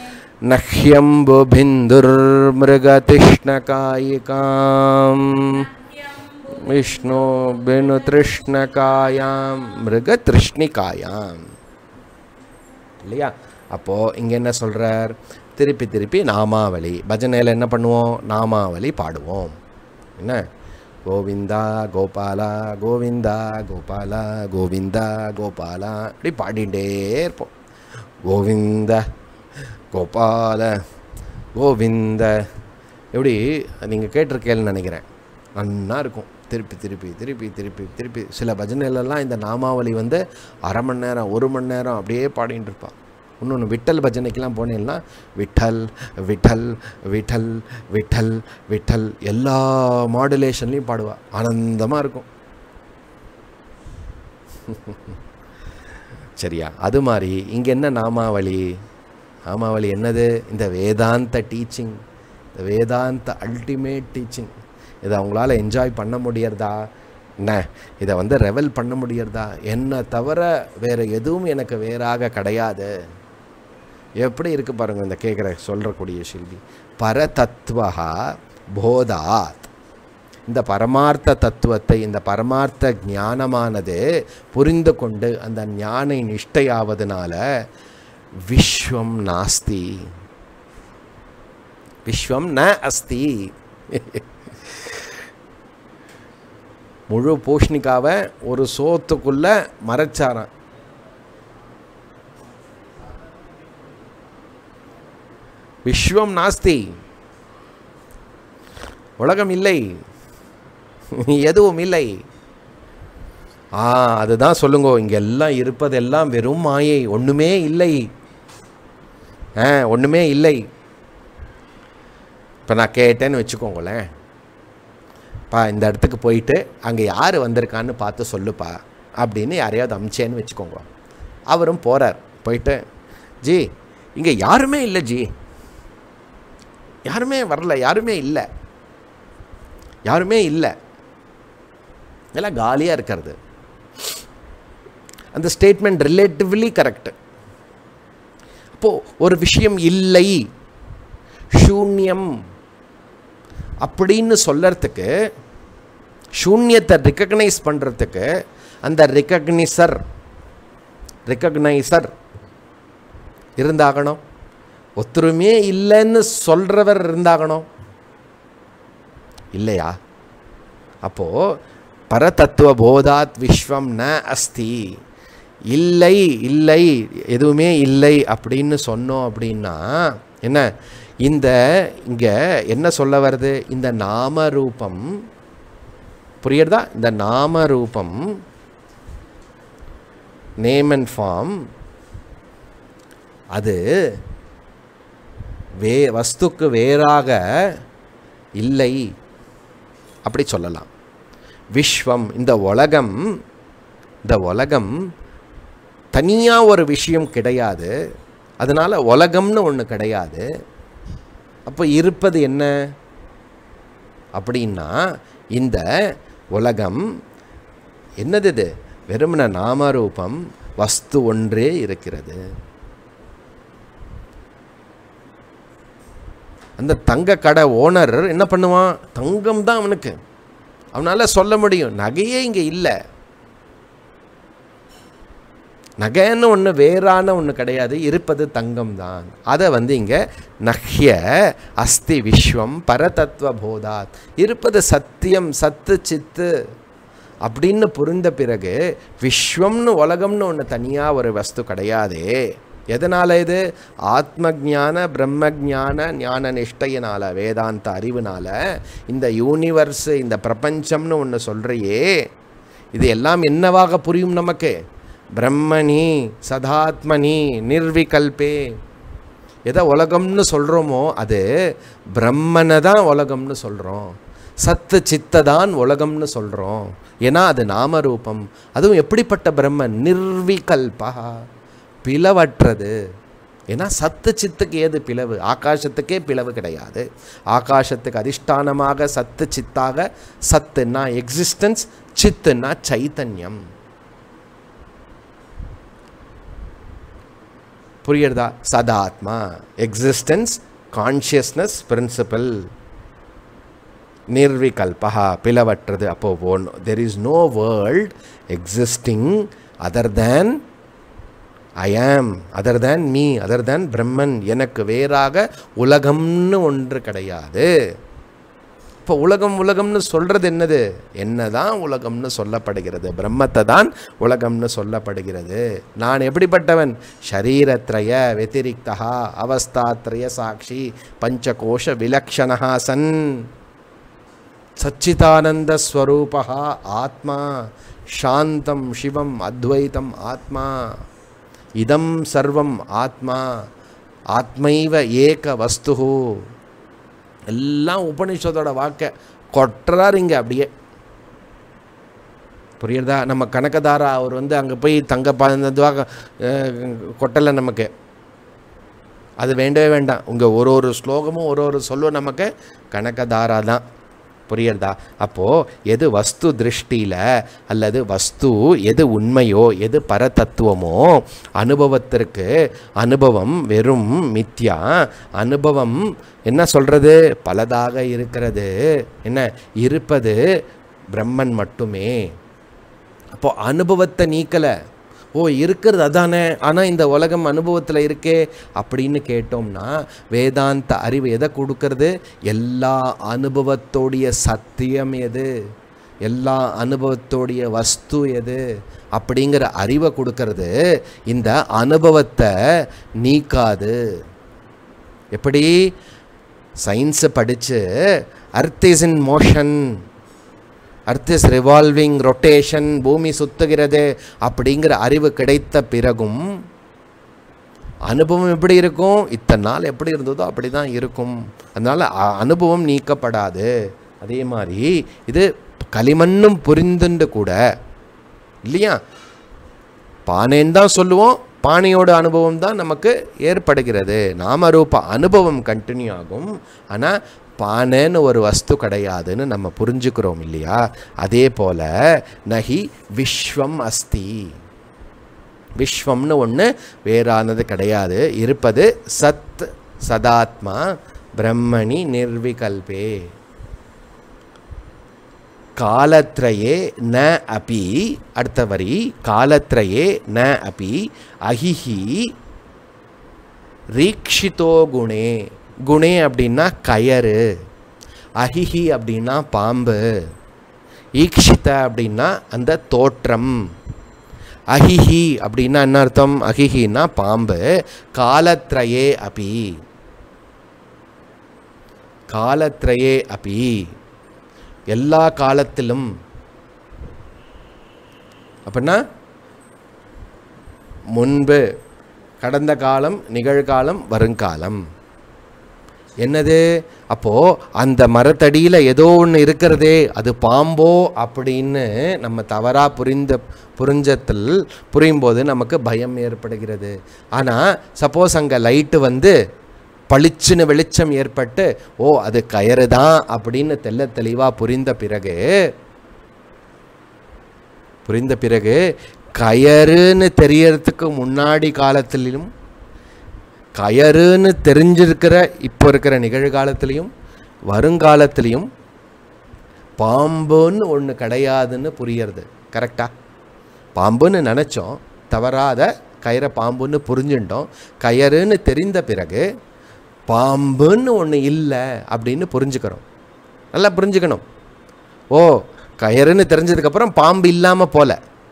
नह्यम्बुभिन्दुर्मृगतिष्णकायिकाम् ह्यम्बु विष्णु बिनुतृष्णकायां மிருகதிருஷ்ணிகாயாம் இல்லையா அப்போது இங்கே என்ன சொல்கிறார் திருப்பி திருப்பி நாமாவளி பஜனையில் என்ன பண்ணுவோம் நாமாவளி பாடுவோம் என்ன கோவிந்தா கோபாலா கோவிந்தா கோபாலா கோவிந்தா கோபாலா இப்படி பாடிட்டே இருப்போம் கோவிந்த கோபால கோவிந்த எப்படி நீங்கள் கேட்டிருக்கேன்னு நினைக்கிறேன் நன்னா இருக்கும் திருப்பி திருப்பி திருப்பி திருப்பி திருப்பி சில பஜனையிலலாம் இந்த நாமாவளி வந்து அரை மணி நேரம் ஒரு மணி நேரம் அப்படியே பாடிட்டு இருப்பா இன்னொன்று விட்டல் பஜனைக்கெலாம் போனீங்கன்னா விட்டல் விட்டல் விட்டல் விட்டல் விட்டல் எல்லா மாடுலேஷன்லேயும் பாடுவா ஆனந்தமாக இருக்கும் சரியா அது மாதிரி இங்கே என்ன நாமாவளி நாமாவளி என்னது இந்த வேதாந்த டீச்சிங் இந்த வேதாந்த அல்டிமேட் டீச்சிங் இதை அவங்களால என்ஜாய் பண்ண முடியறதா என்ன இதை வந்து ரெவல் பண்ண முடியறதா என்னை தவிர வேறு எதுவும் எனக்கு வேறாக கிடையாது எப்படி இருக்கு பாருங்க இந்த கேட்குற சொல்கிறக்கூடிய ஷில்வி பரதத்துவா போதாத் இந்த பரமார்த்த தத்துவத்தை இந்த பரமார்த்த ஞானமானது புரிந்து கொண்டு அந்த ஞானை நிஷ்டையாவதனால விஸ்வம் நாஸ்தி விஸ்வம் ந அஸ்தி முழு பூஷ்ணிக்காவை ஒரு சோத்துக்குள்ள மறைச்சாராம் விஸ்வம் நாஸ்தி உலகம் இல்லை எதுவும் இல்லை ஆ அதுதான் சொல்லுங்க இங்க எல்லாம் இருப்பதெல்லாம் வெறும் மாயை ஒண்ணுமே இல்லை ஆ ஒண்ணுமே இல்லை இப்போ நான் கேட்டேன்னு வச்சுக்கோங்களேன் பா இந்த இடத்துக்கு போயிட்டு அங்கே யார் வந்திருக்கான்னு பார்த்து சொல்லுப்பா அப்படின்னு யாரையாவது அமிச்சேன்னு வச்சுக்கோங்க அவரும் போகிறார் போயிட்டு ஜி இங்கே யாருமே இல்லை ஜி யாருமே வரல யாருமே இல்லை யாருமே இல்லை எல்லாம் காலியாக இருக்கிறது அந்த ஸ்டேட்மெண்ட் ரிலேட்டிவ்லி கரெக்டு அப்போது ஒரு விஷயம் இல்லை சூன்யம் அப்படின்னு சொல்லறதுக்கு சூன்யத்தை ரெக்கக்னைஸ் பண்ணுறதுக்கு அந்த ரெக்கக்னிசர் ரெக்கக்னைசர் இருந்தாகணும் ஒத்துருமே இல்லைன்னு சொல்கிறவர் இருந்தாகணும் இல்லையா அப்போது பரதத்துவ போதாத் விஸ்வம் ந அஸ்தி இல்லை இல்லை எதுவுமே இல்லை அப்படின்னு சொன்னோம் அப்படின்னா என்ன இந்த இங்கே என்ன சொல்ல வருது இந்த நாம ரூபம் புரியுறதா இந்த நாம ரூபம் நேம் அண்ட் ஃபார்ம் அது வே வஸ்துக்கு வேறாக இல்லை அப்படி சொல்லலாம் விஸ்வம் இந்த உலகம் இந்த உலகம் தனியாக ஒரு விஷயம் கிடையாது அதனால் உலகம்னு ஒன்று கிடையாது அப்போ இருப்பது என்ன அப்படின்னா இந்த உலகம் என்னது இது வெறுமன நாமரூபம் வஸ்து ஒன்றே இருக்கிறது அந்த தங்க கடை ஓனர் என்ன பண்ணுவான் தங்கம் தான் அவனுக்கு அவனால் சொல்ல முடியும் நகையே இங்கே இல்லை நகைன்னு ஒன்று வேறான ஒன்று கிடையாது இருப்பது தங்கம் தான் அதை வந்து இங்கே நஹ்ய அஸ்தி விஸ்வம் பரதத்துவ போதாத் இருப்பது சத்தியம் சத்து சித்து அப்படின்னு புரிந்த பிறகு விஸ்வம்னு உலகம்னு ஒன்று தனியாக ஒரு வஸ்து கிடையாதே எதனால் இது ஆத்ம ஞான பிரம்ம ஞான ஞான நிஷ்டையினால் வேதாந்த அறிவுனால இந்த யூனிவர்ஸு இந்த பிரபஞ்சம்னு ஒன்று சொல்கிறியே இது எல்லாம் என்னவாக புரியும் நமக்கு பிரம்மணி சதாத்மனி நிர்விகல்பே எதை உலகம்னு சொல்கிறோமோ அது பிரம்மனை தான் உலகம்னு சொல்கிறோம் சத்து சித்த தான் உலகம்னு சொல்கிறோம் ஏன்னா அது நாமரூபம் அதுவும் எப்படிப்பட்ட பிரம்மன் நிர்விகல்பா பிளவற்றது ஏன்னா சத்து சித்துக்கு ஏது பிளவு ஆகாசத்துக்கே பிளவு கிடையாது ஆகாசத்துக்கு அதிஷ்டானமாக சத்து சித்தாக சத்துன்னா எக்ஸிஸ்டன்ஸ் சித்துன்னா சைத்தன்யம் புரியுறதா சதாத்மா எக்ஸிஸ்டன்ஸ் கான்ஷியஸ்னஸ் பிரின்சிபல் நிர்விகல்பா பிளவற்றது அப்போ one there is no world existing other than I am other than me other than Brahman எனக்கு வேறாக உலகம்னு ஒன்று கிடையாது இப்போ உலகம் உலகம்னு சொல்கிறது என்னது என்னதான் உலகம்னு சொல்லப்படுகிறது பிரம்மத்தை தான் உலகம்னு சொல்லப்படுகிறது நான் எப்படிப்பட்டவன் ஷரீரத்ரய வெதிரிக்தா அவஸ்தாத்ரய சாட்சி பஞ்சகோஷ விலக்ஷணா சன் சச்சிதானந்த ஸ்வரூபா ஆத்மா சாந்தம் சிவம் அத்வைதம் ஆத்மா இதம் சர்வம் ஆத்மா ஆத்மைவ ஏக வஸ்து எல்லாம் உபனிஷத்தோட வாக்க கொட்டுறாரு இங்கே அப்படியே புரியுறதா நம்ம கனகதாரா அவர் வந்து அங்கே போய் தங்க பதினதுவாக கொட்டலை நமக்கு அது வேண்டவே வேண்டாம் உங்கள் ஒரு ஒரு ஸ்லோகமும் ஒரு ஒரு சொல்லும் நமக்கு கனகதாரா தான் புரியுறதா அப்போது எது வஸ்து திருஷ்டியில் அல்லது வஸ்து எது உண்மையோ எது பரதத்துவமோ அனுபவத்திற்கு அனுபவம் வெறும் மித்யா அனுபவம் என்ன சொல்கிறது பலதாக இருக்கிறது என்ன இருப்பது பிரம்மன் மட்டுமே அப்போது அனுபவத்தை நீக்கலை ஓ இருக்கிறது அதானே ஆனால் இந்த உலகம் அனுபவத்தில் இருக்கே அப்படின்னு கேட்டோம்னா வேதாந்த அறிவு எதை கொடுக்கறது எல்லா அனுபவத்தோடைய சத்தியம் எது எல்லா அனுபவத்தோடைய வஸ்து எது அப்படிங்கிற அறிவை கொடுக்கறது இந்த அனுபவத்தை நீக்காது எப்படி சயின்ஸை படித்து earth is in motion earth is revolving rotation பூமி சுத்துகிறது அப்படிங்கிற அறிவு கிடைத்த பிறகும் அனுபவம் எப்படி இருக்கும் இத்தனை நாள் எப்படி இருந்ததோ அப்படி தான் இருக்கும் அதனால் அ- அனுபவம் நீக்கப்படாது அதே மாதிரி இது களிமண்ணும் புரிந்துண்டு கூட இல்லையா பானைன்னு தான் சொல்லுவோம் பானையோட அனுபவம் தான் நமக்கு ஏற்படுகிறது நாமரூப அனுபவம் கண்டினியூ ஆகும் ஆனால் பானைன்னு ஒரு வஸ்து கிடையாதுன்னு நம்ம புரிஞ்சுக்கிறோம் இல்லையா அதே போல நகி விஸ்வம் அஸ்தி விஸ்வம்னு ஒன்று வேறானது கிடையாது இருப்பது சத் சதாத்மா பிரம்மணி நிர்விகல்பே காலத்ரயே ந அபி அடுத்த வரி காலத்ரயே ந அபி அஹிஹி ரீக்ஷிதோ குணே குணே அப்படின்னா கயறு அஹிஹி அப்படின்னா பாம்பு ஈக்ஷித அப்படின்னா அந்த தோற்றம் அஹிஹி அப்படின்னா என்ன அர்த்தம் அஹிஹின்னா பாம்பு காலத்ரயே அபி காலத்ரயே அபி எல்லா காலத்திலும் அப்படின்னா முன்பு கடந்த காலம் நிகழ்காலம் வருங்காலம் என்னது அப்போ அந்த மரத்தடியில் ஏதோ ஒன்று இருக்கிறதே அது பாம்போ அப்படின்னு நம்ம தவறாக புரிந்த புரிஞ்சத்தில் புரியும் போது நமக்கு பயம் ஏற்படுகிறது ஆனால் சப்போஸ் அங்கே லைட்டு வந்து பளிச்சுன்னு வெளிச்சம் ஏற்பட்டு ஓ அது கயறு தான் அப்படின்னு தெள்ள தெளிவாக புரிந்த பிறகு புரிந்த பிறகு கயறுன்னு தெரியறதுக்கு முன்னாடி காலத்திலும் கயறுன்னு தெரிஞ்சிருக்கிற இப்போ இருக்கிற நிகழ்காலத்திலையும் வருங்காலத்திலையும் பாம்புன்னு ஒன்று கிடையாதுன்னு புரியறது கரெக்டா பாம்புன்னு நினச்சோம் தவறாத கயிறை பாம்புன்னு புரிஞ்சுட்டோம் கயறுன்னு தெரிந்த பிறகு பாம்புன்னு ஒன்று இல்லை அப்படின்னு புரிஞ்சுக்கிறோம் நல்லா புரிஞ்சுக்கணும் ஓ கயறுன்னு தெரிஞ்சதுக்கப்புறம் பாம்பு இல்லாமல் போல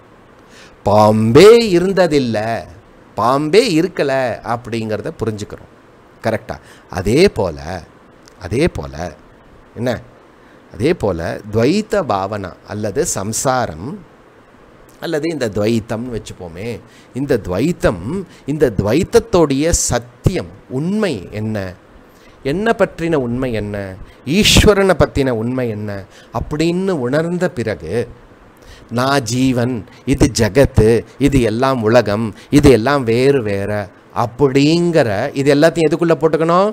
பாம்பே இருந்ததில்லை பாம்பே இருக்கலை அப்படிங்கிறத புரிஞ்சுக்கிறோம் கரெக்டாக அதே போல் அதே போல் என்ன அதே போல் துவைத்த பாவனா அல்லது சம்சாரம் அல்லது இந்த துவைத்தம்னு வச்சுப்போமே இந்த துவைத்தம் இந்த துவைத்தத்தோடைய சத்தியம் உண்மை என்ன என்ன பற்றின உண்மை என்ன ஈஸ்வரனை பற்றின உண்மை என்ன அப்படின்னு உணர்ந்த பிறகு நான் ஜீவன் இது ஜகத்து இது எல்லாம் உலகம் இது எல்லாம் வேறு வேற அப்படிங்கிற இது எல்லாத்தையும் எதுக்குள்ளே போட்டுக்கணும்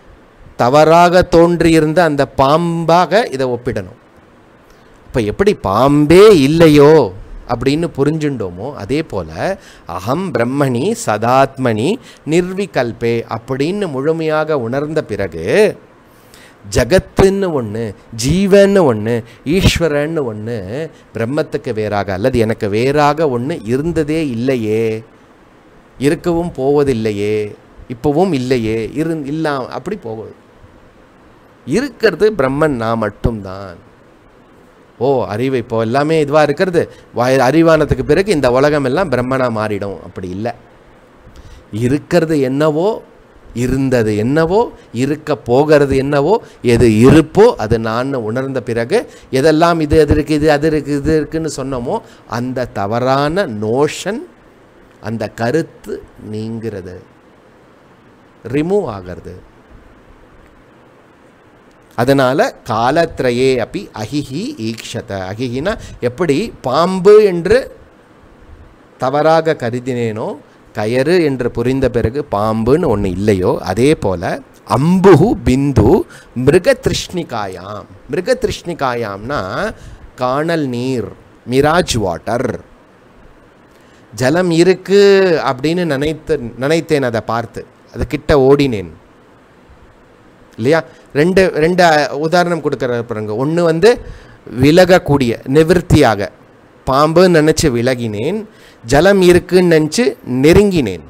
தவறாக தோன்றியிருந்த அந்த பாம்பாக இதை ஒப்பிடணும் இப்போ எப்படி பாம்பே இல்லையோ அப்படின்னு புரிஞ்சுண்டோமோ அதே போல் அகம் பிரம்மணி சதாத்மனி நிர்விகல்பே அப்படின்னு முழுமையாக உணர்ந்த பிறகு ஜகத்துன்னு ஒன்று ஜீவன்னு ஒன்று ஈஸ்வரன்னு ஒன்று பிரம்மத்துக்கு வேறாக அல்லது எனக்கு வேறாக ஒன்று இருந்ததே இல்லையே இருக்கவும் போவதில்லையே இப்போவும் இல்லையே இரு இல்லா அப்படி போகுது இருக்கிறது பிரம்மன் நான் மட்டும்தான் ஓ அறிவு இப்போ எல்லாமே இதுவாக இருக்கிறது வய- அறிவானதுக்கு பிறகு இந்த உலகம் எல்லாம் பிரம்மனா மாறிடும் அப்படி இல்லை இருக்கிறது என்னவோ இருந்தது என்னவோ இருக்க போகிறது என்னவோ எது இருப்போ அது நான் உணர்ந்த பிறகு எதெல்லாம் இது அது இருக்குது இது அது இருக்குது இது இருக்குன்னு சொன்னோமோ அந்த தவறான நோஷன் அந்த கருத்து நீங்கிறது ரிமூவ் ஆகிறது அதனால காலத்ரயே அப்படி அகிஹி ஈக்ஷத அகிஹினா எப்படி பாம்பு என்று தவறாக கருதினேனோ கயறு என்று புரிந்த பிறகு பாம்புன்னு ஒன்று இல்லையோ அதே போல அம்புகு பிந்து மிருக திருஷ்ணிகாயாம் மிருக திருஷ்ணிகாயாம்னா காணல் நீர் மிராஜ் வாட்டர் ஜலம் இருக்கு அப்படின்னு நினைத்து நினைத்தேன் அதை பார்த்து அது கிட்ட ஓடினேன் இல்லையா ரெண்டு ரெண்டு அஹ், உதாரணம் கொடுக்குற பாருங்க ஒன்று வந்து விலகக்கூடிய நிவிர்த்தியாக பாம்புன்னு நினச்சி விலகினேன் ஜலம் இருக்குன்னு நினச்சி நெருங்கினேன்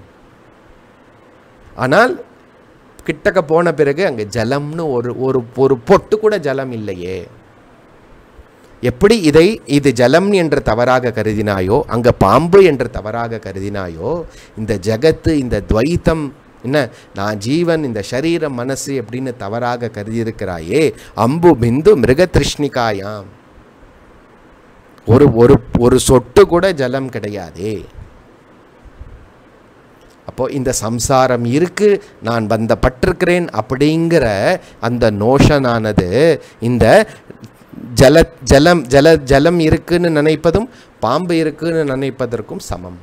ஆனால் கிட்டக்க போன பிறகு அங்கே ஜலம்னு ஒரு ஒரு ஒரு பொட்டு கூட ஜலம் இல்லையே எப்படி இதை இது ஜலம் என்று தவறாக கருதினாயோ அங்கே பாம்பு என்று தவறாக கருதினாயோ இந்த ஜகத்து இந்த துவைத்தம் என்ன நான் ஜீவன் இந்த சரீரம் மனசு அப்படின்னு தவறாக கருதியிருக்கிறாயே அம்பு பிந்து மிருக திருஷ்ணிகாயாம் ஒரு ஒரு ஒரு சொட்டு கூட ஜலம் கிடையாதே அப்போ இந்த சம்சாரம் இருக்கு நான் பந்தப்பட்டிருக்கிறேன் அப்படிங்கிற அந்த நோஷனானது இந்த ஜல ஜலம் ஜல ஜலம் இருக்குன்னு நினைப்பதும் பாம்பு இருக்குன்னு நினைப்பதற்கும் சமம்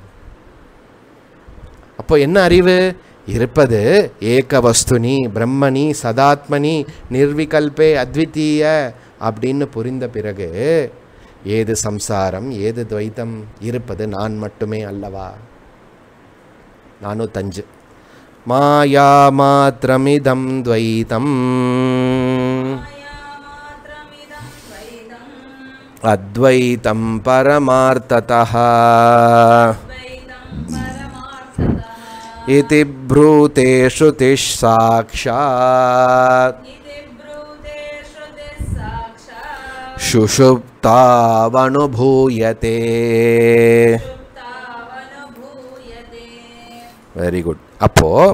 அப்போ என்ன அறிவு இருப்பது ஏக வஸ்துனி பிரம்மணி சதாத்மனி நிர்விகல்பே அத்விதீய அப்படின்னு புரிந்த பிறகு ஏது சம்சாரம் ஏது துவைத்தம் இருப்பது நான் மட்டுமே அல்லவா நானூத்தஞ்சு மாயா மாத்திரமிதம் துவைத்தம் मायामात्रमिदं द्वैतम् அத்வைத்தம் பரமார்த்ததः द्वैतं परमार्थतः इति ब्रूते श्रुतिः साक्षात् इति ब्रूते श्रुतिः साक्षात् सुषुप्तावनुभूयते सुप्तावनुभूयते வெரி குட் அப்போது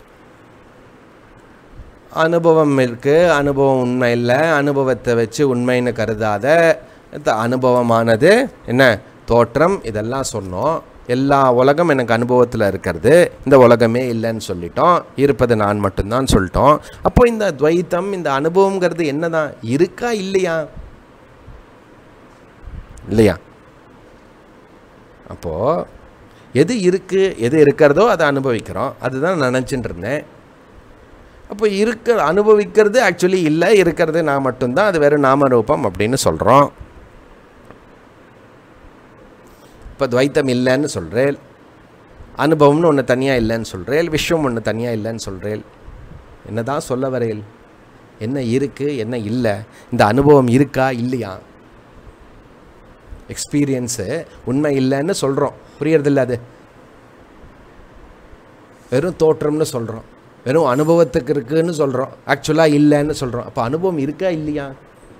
அனுபவம் இருக்குது அனுபவம் உண்மை இல்லை அனுபவத்தை வச்சு உண்மைன்னு கருதாத இந்த அனுபவமானது என்ன தோற்றம் இதெல்லாம் சொன்னோம் எல்லா உலகம் எனக்கு அனுபவத்தில் இருக்கிறது இந்த உலகமே இல்லைன்னு சொல்லிட்டோம் இருப்பது நான் மட்டும்தான் சொல்லிட்டோம் அப்போ இந்த துவைத்தம் இந்த அனுபவங்கிறது என்னதான் இருக்கா இல்லையா இல்லையா அப்போது எது இருக்குது எது இருக்கிறதோ அதை அனுபவிக்கிறோம் அதுதான் நினச்சிட்டு இருந்தேன் அப்போ இருக்க அனுபவிக்கிறது ஆக்சுவலி இல்லை இருக்கிறது நான் மட்டும்தான் அது வெறும் நாமரூபம் அப்படின்னு சொல்கிறோம் இப்போ துவைத்தம் இல்லைன்னு சொல்கிறேன் அனுபவம்னு ஒன்று தனியாக இல்லைன்னு சொல்கிறேன் விஸ்வம் ஒன்று தனியாக இல்லைன்னு சொல்கிறேன் என்ன தான் சொல்ல வரேன் என்ன இருக்குது என்ன இல்லை இந்த அனுபவம் இருக்கா இல்லையா எக்ஸ்பீரியன்ஸு உண்மை இல்லைன்னு சொல்கிறோம் புரியறதில்ல அது வெறும் தோற்றம்னு சொல்கிறோம் வெறும் அனுபவத்துக்கு இருக்குன்னு சொல்கிறோம் ஆக்சுவலாக இல்லைன்னு சொல்கிறோம் அப்போ அனுபவம் இருக்கா இல்லையா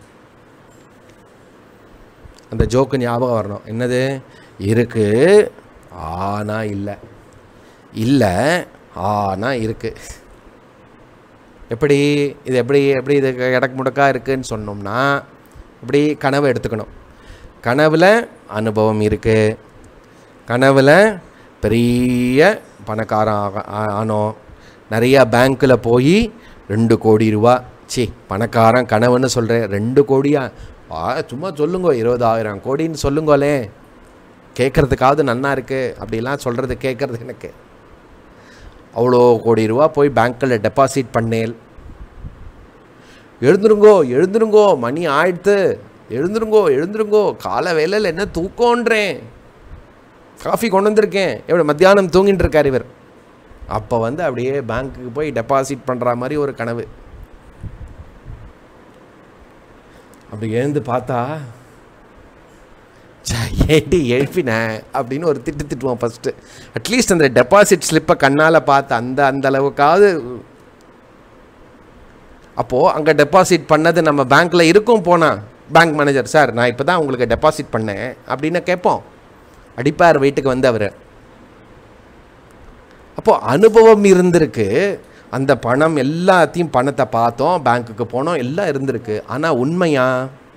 அந்த ஜோக்கு ஞாபகம் வரணும் என்னது இருக்கு ஆனா இல்லை இல்லை ஆனா இருக்கு எப்படி இது எப்படி எப்படி இது எடக்கு முடக்கா இருக்குன்னு சொன்னோம்னா இப்படி கனவு எடுத்துக்கணும் கனவில் அனுபவம் இருக்குது கனவில் பெரிய பணக்காரன் ஆக ஆ- ஆனோம் நிறையா பேங்க்கில் போய் ரெண்டு கோடி ரூபா சி பணக்காரன் கனவுன்னு சொல்கிறேன் ரெண்டு கோடியா ஆ சும்மா சொல்லுங்க இருபதாயிரம் கோடின்னு சொல்லுங்களே கேட்குறதுக்காவது நன்னா இருக்குது அப்படிலாம் சொல்கிறது கேட்குறது எனக்கு அவ்வளோ கோடி ரூபா போய் பேங்க்கில் டெபாசிட் பண்ணேன் எழுந்துருங்கோ எழுந்துருங்கோ மணி ஆயிடுத்து எழுந்துருங்கோ எழுந்துருங்கோ காலை வேலையில் என்ன தூக்கன்றேன் காஃபி கொண்டு வந்திருக்கேன் எவ்வளோ மத்தியானம் தூங்கிட்டு இருக்கார் இவர் அப்போ வந்து அப்படியே பேங்க்குக்கு போய் டெபாசிட் பண்ணுற மாதிரி ஒரு கனவு அப்படி எழுந்து பார்த்தா ச்சே, ஏண்டி எழுப்பினேன் அப்படின்னு ஒரு திட்டு திட்டுவோம் ஃபஸ்ட்டு அட்லீஸ்ட் அந்த டெபாசிட் ஸ்லிப்பை கண்ணால் பார்த்து அந்த அந்த அளவுக்காவது அப்போது அங்கே டெபாசிட் பண்ணது நம்ம பேங்க்கில் இருக்கும் போனால் பேங்க் மேனேஜர் சார் நான் இப்போ தான் உங்களுக்கு டெபாசிட் பண்ணேன் அப்படின்னு கேட்போம் அடிப்பார் வீட்டுக்கு வந்து அவர் அப்போது அனுபவம் இருந்திருக்கு அந்த பணம் எல்லாத்தையும் பணத்தை பார்த்தோம் பேங்க்குக்கு போனோம் எல்லாம் இருந்திருக்கு ஆனால் உண்மையா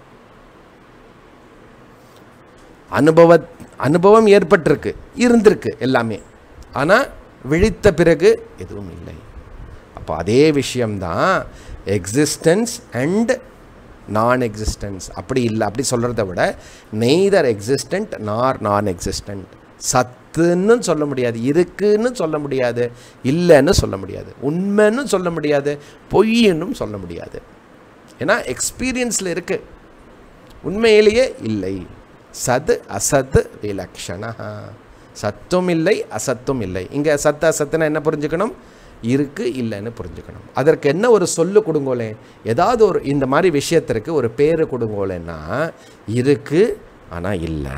அனுபவ அனுபவம் ஏற்பட்டிருக்கு இருந்திருக்கு எல்லாமே ஆனால் விழித்த பிறகு எதுவும் இல்லை அப்போ அதே விஷயம்தான் எக்ஸிஸ்டன்ஸ் அண்ட் நான் எக்ஸிஸ்டன்ஸ் அப்படி இல்லை அப்படி சொல்கிறத விட நெய்தர் எக்ஸிஸ்டன்ட் நார் நான் எக்ஸிஸ்டன்ட் சத்துன்னு சொல்ல முடியாது இருக்குன்னு சொல்ல முடியாது இல்லைன்னு சொல்ல முடியாது உண்மைன்னு சொல்ல முடியாது பொய்ன்னும் சொல்ல முடியாது ஏன்னா எக்ஸ்பீரியன்ஸில் இருக்குது உண்மையிலேயே இல்லை சத் அசத் விலக்ஷணா சத்தும் இல்லை அசத்தும் இல்லை இங்கே சத்து அசத்துனா என்ன புரிஞ்சுக்கணும் இருக்கு இல்லைன்னு புரிஞ்சுக்கணும் அதற்கு என்ன ஒரு சொல்லு கொடுங்கோலே ஏதாவது ஒரு இந்த மாதிரி விஷயத்திற்கு ஒரு பேர் கொடுங்கோலேன்னா இருக்கு ஆனால் இல்லை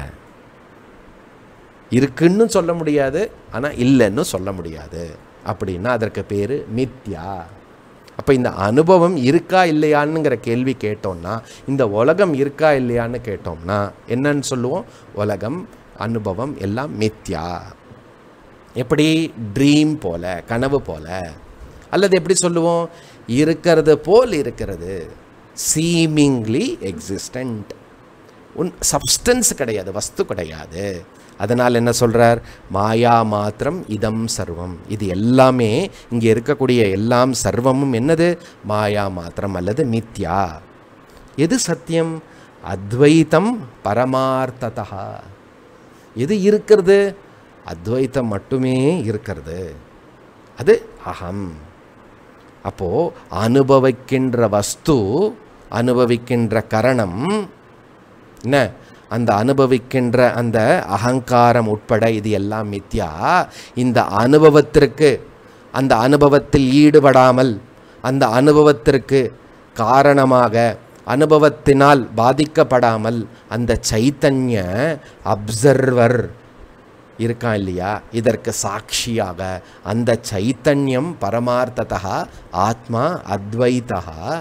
இருக்குன்னு சொல்ல முடியாது ஆனால் இல்லைன்னு சொல்ல முடியாது அப்படின்னா அதற்கு பேர் மித்யா அப்போ இந்த அனுபவம் இருக்கா இல்லையான்னுங்கிற கேள்வி கேட்டோம்னா இந்த உலகம் இருக்கா இல்லையான்னு கேட்டோம்னா என்னன்னு சொல்லுவோம் உலகம் அனுபவம் எல்லாம் மித்யா எப்படி ட்ரீம் போல கனவு போல அல்லது எப்படி சொல்லுவோம் இருக்கிறது போல் இருக்கிறது சீமிங்லி எக்ஸிஸ்டண்ட் உன் சப்ஸ்டன்ஸ் கிடையாது வஸ்து கிடையாது அதனால் என்ன சொல்கிறார் மாயா மாத்திரம் இதம் சர்வம் இது எல்லாமே இங்கே இருக்கக்கூடிய எல்லாம் சர்வமும் என்னது மாயா மாத்திரம் அல்லது மித்யா எது சத்தியம் அத்வைத்தம் பரமார்த்ததா எது இருக்கிறது அத்வைத்தம் மட்டுமே இருக்கிறது அது அகம் அப்போது அனுபவிக்கின்ற வஸ்து அனுபவிக்கின்ற கரணம் என்ன அந்த அனுபவிக்கின்ற அந்த அகங்காரம் உட்பட இது எல்லாம் மித்யா இந்த அனுபவத்திற்கு அந்த அனுபவத்தில் ஈடுபடாமல் அந்த அனுபவத்திற்கு காரணமாக அனுபவத்தினால் பாதிக்கப்படாமல் அந்த சைத்தன்ய அப்சர்வர் இருக்கான் இல்லையா இதற்கு சாட்சியாக அந்த சைத்தன்யம் பரமார்த்ததா ஆத்மா அத்வைதா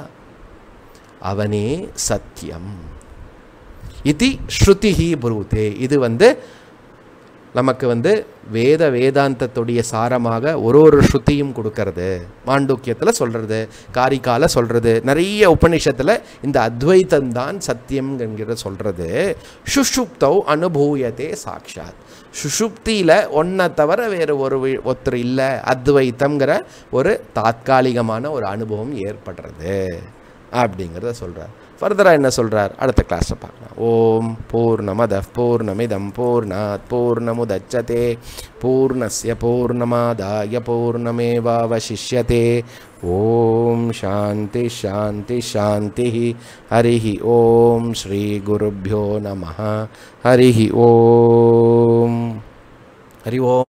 அவனே சத்தியம் இது ஸ்ருதிஹி புரூதே இது வந்து நமக்கு வந்து வேத வேதாந்தத்துடைய சாரமாக ஒரு ஒரு ஸ்ருதியும் கொடுக்கறது மாண்டூக்கியத்தில் சொல்கிறது காரிக்கால சொல்கிறது நிறைய உபனிஷத்தில் இந்த அத்வைத்தம் தான் சத்தியம் என்கிற சொல்கிறது சுஷுப்தௌ அனுபூயத்தே சாக்ஷாத் சுஷுப்தியில் ஒன்றை தவிர வேறு ஒரு வி- ஒருத்தர் இல்லை அத்வைத்தம்ங்கிற ஒரு தாத்காலிகமான ஒரு அனுபவம் ஏற்படுறது அப்படிங்கிறத சொல்கிறார் ஃபர்தராக என்ன சொல்கிறார் அடுத்த கிளாஸில் பார்க்கலாம் ஓம் பூர்ணமத பூர்ணமிதம் பூர்ணாத் பூர்ணமுதச்சதே பூர்ணஸ்ய பூர்ணமாதாய பூர்ணமேவாவசிஷ்யதே ஓம் சாந்தி சாந்தி சாந்தி ஹரி ஓம் ஸ்ரீ குருभ्यो நம ஹரி ஓம் ஹரி ஓம்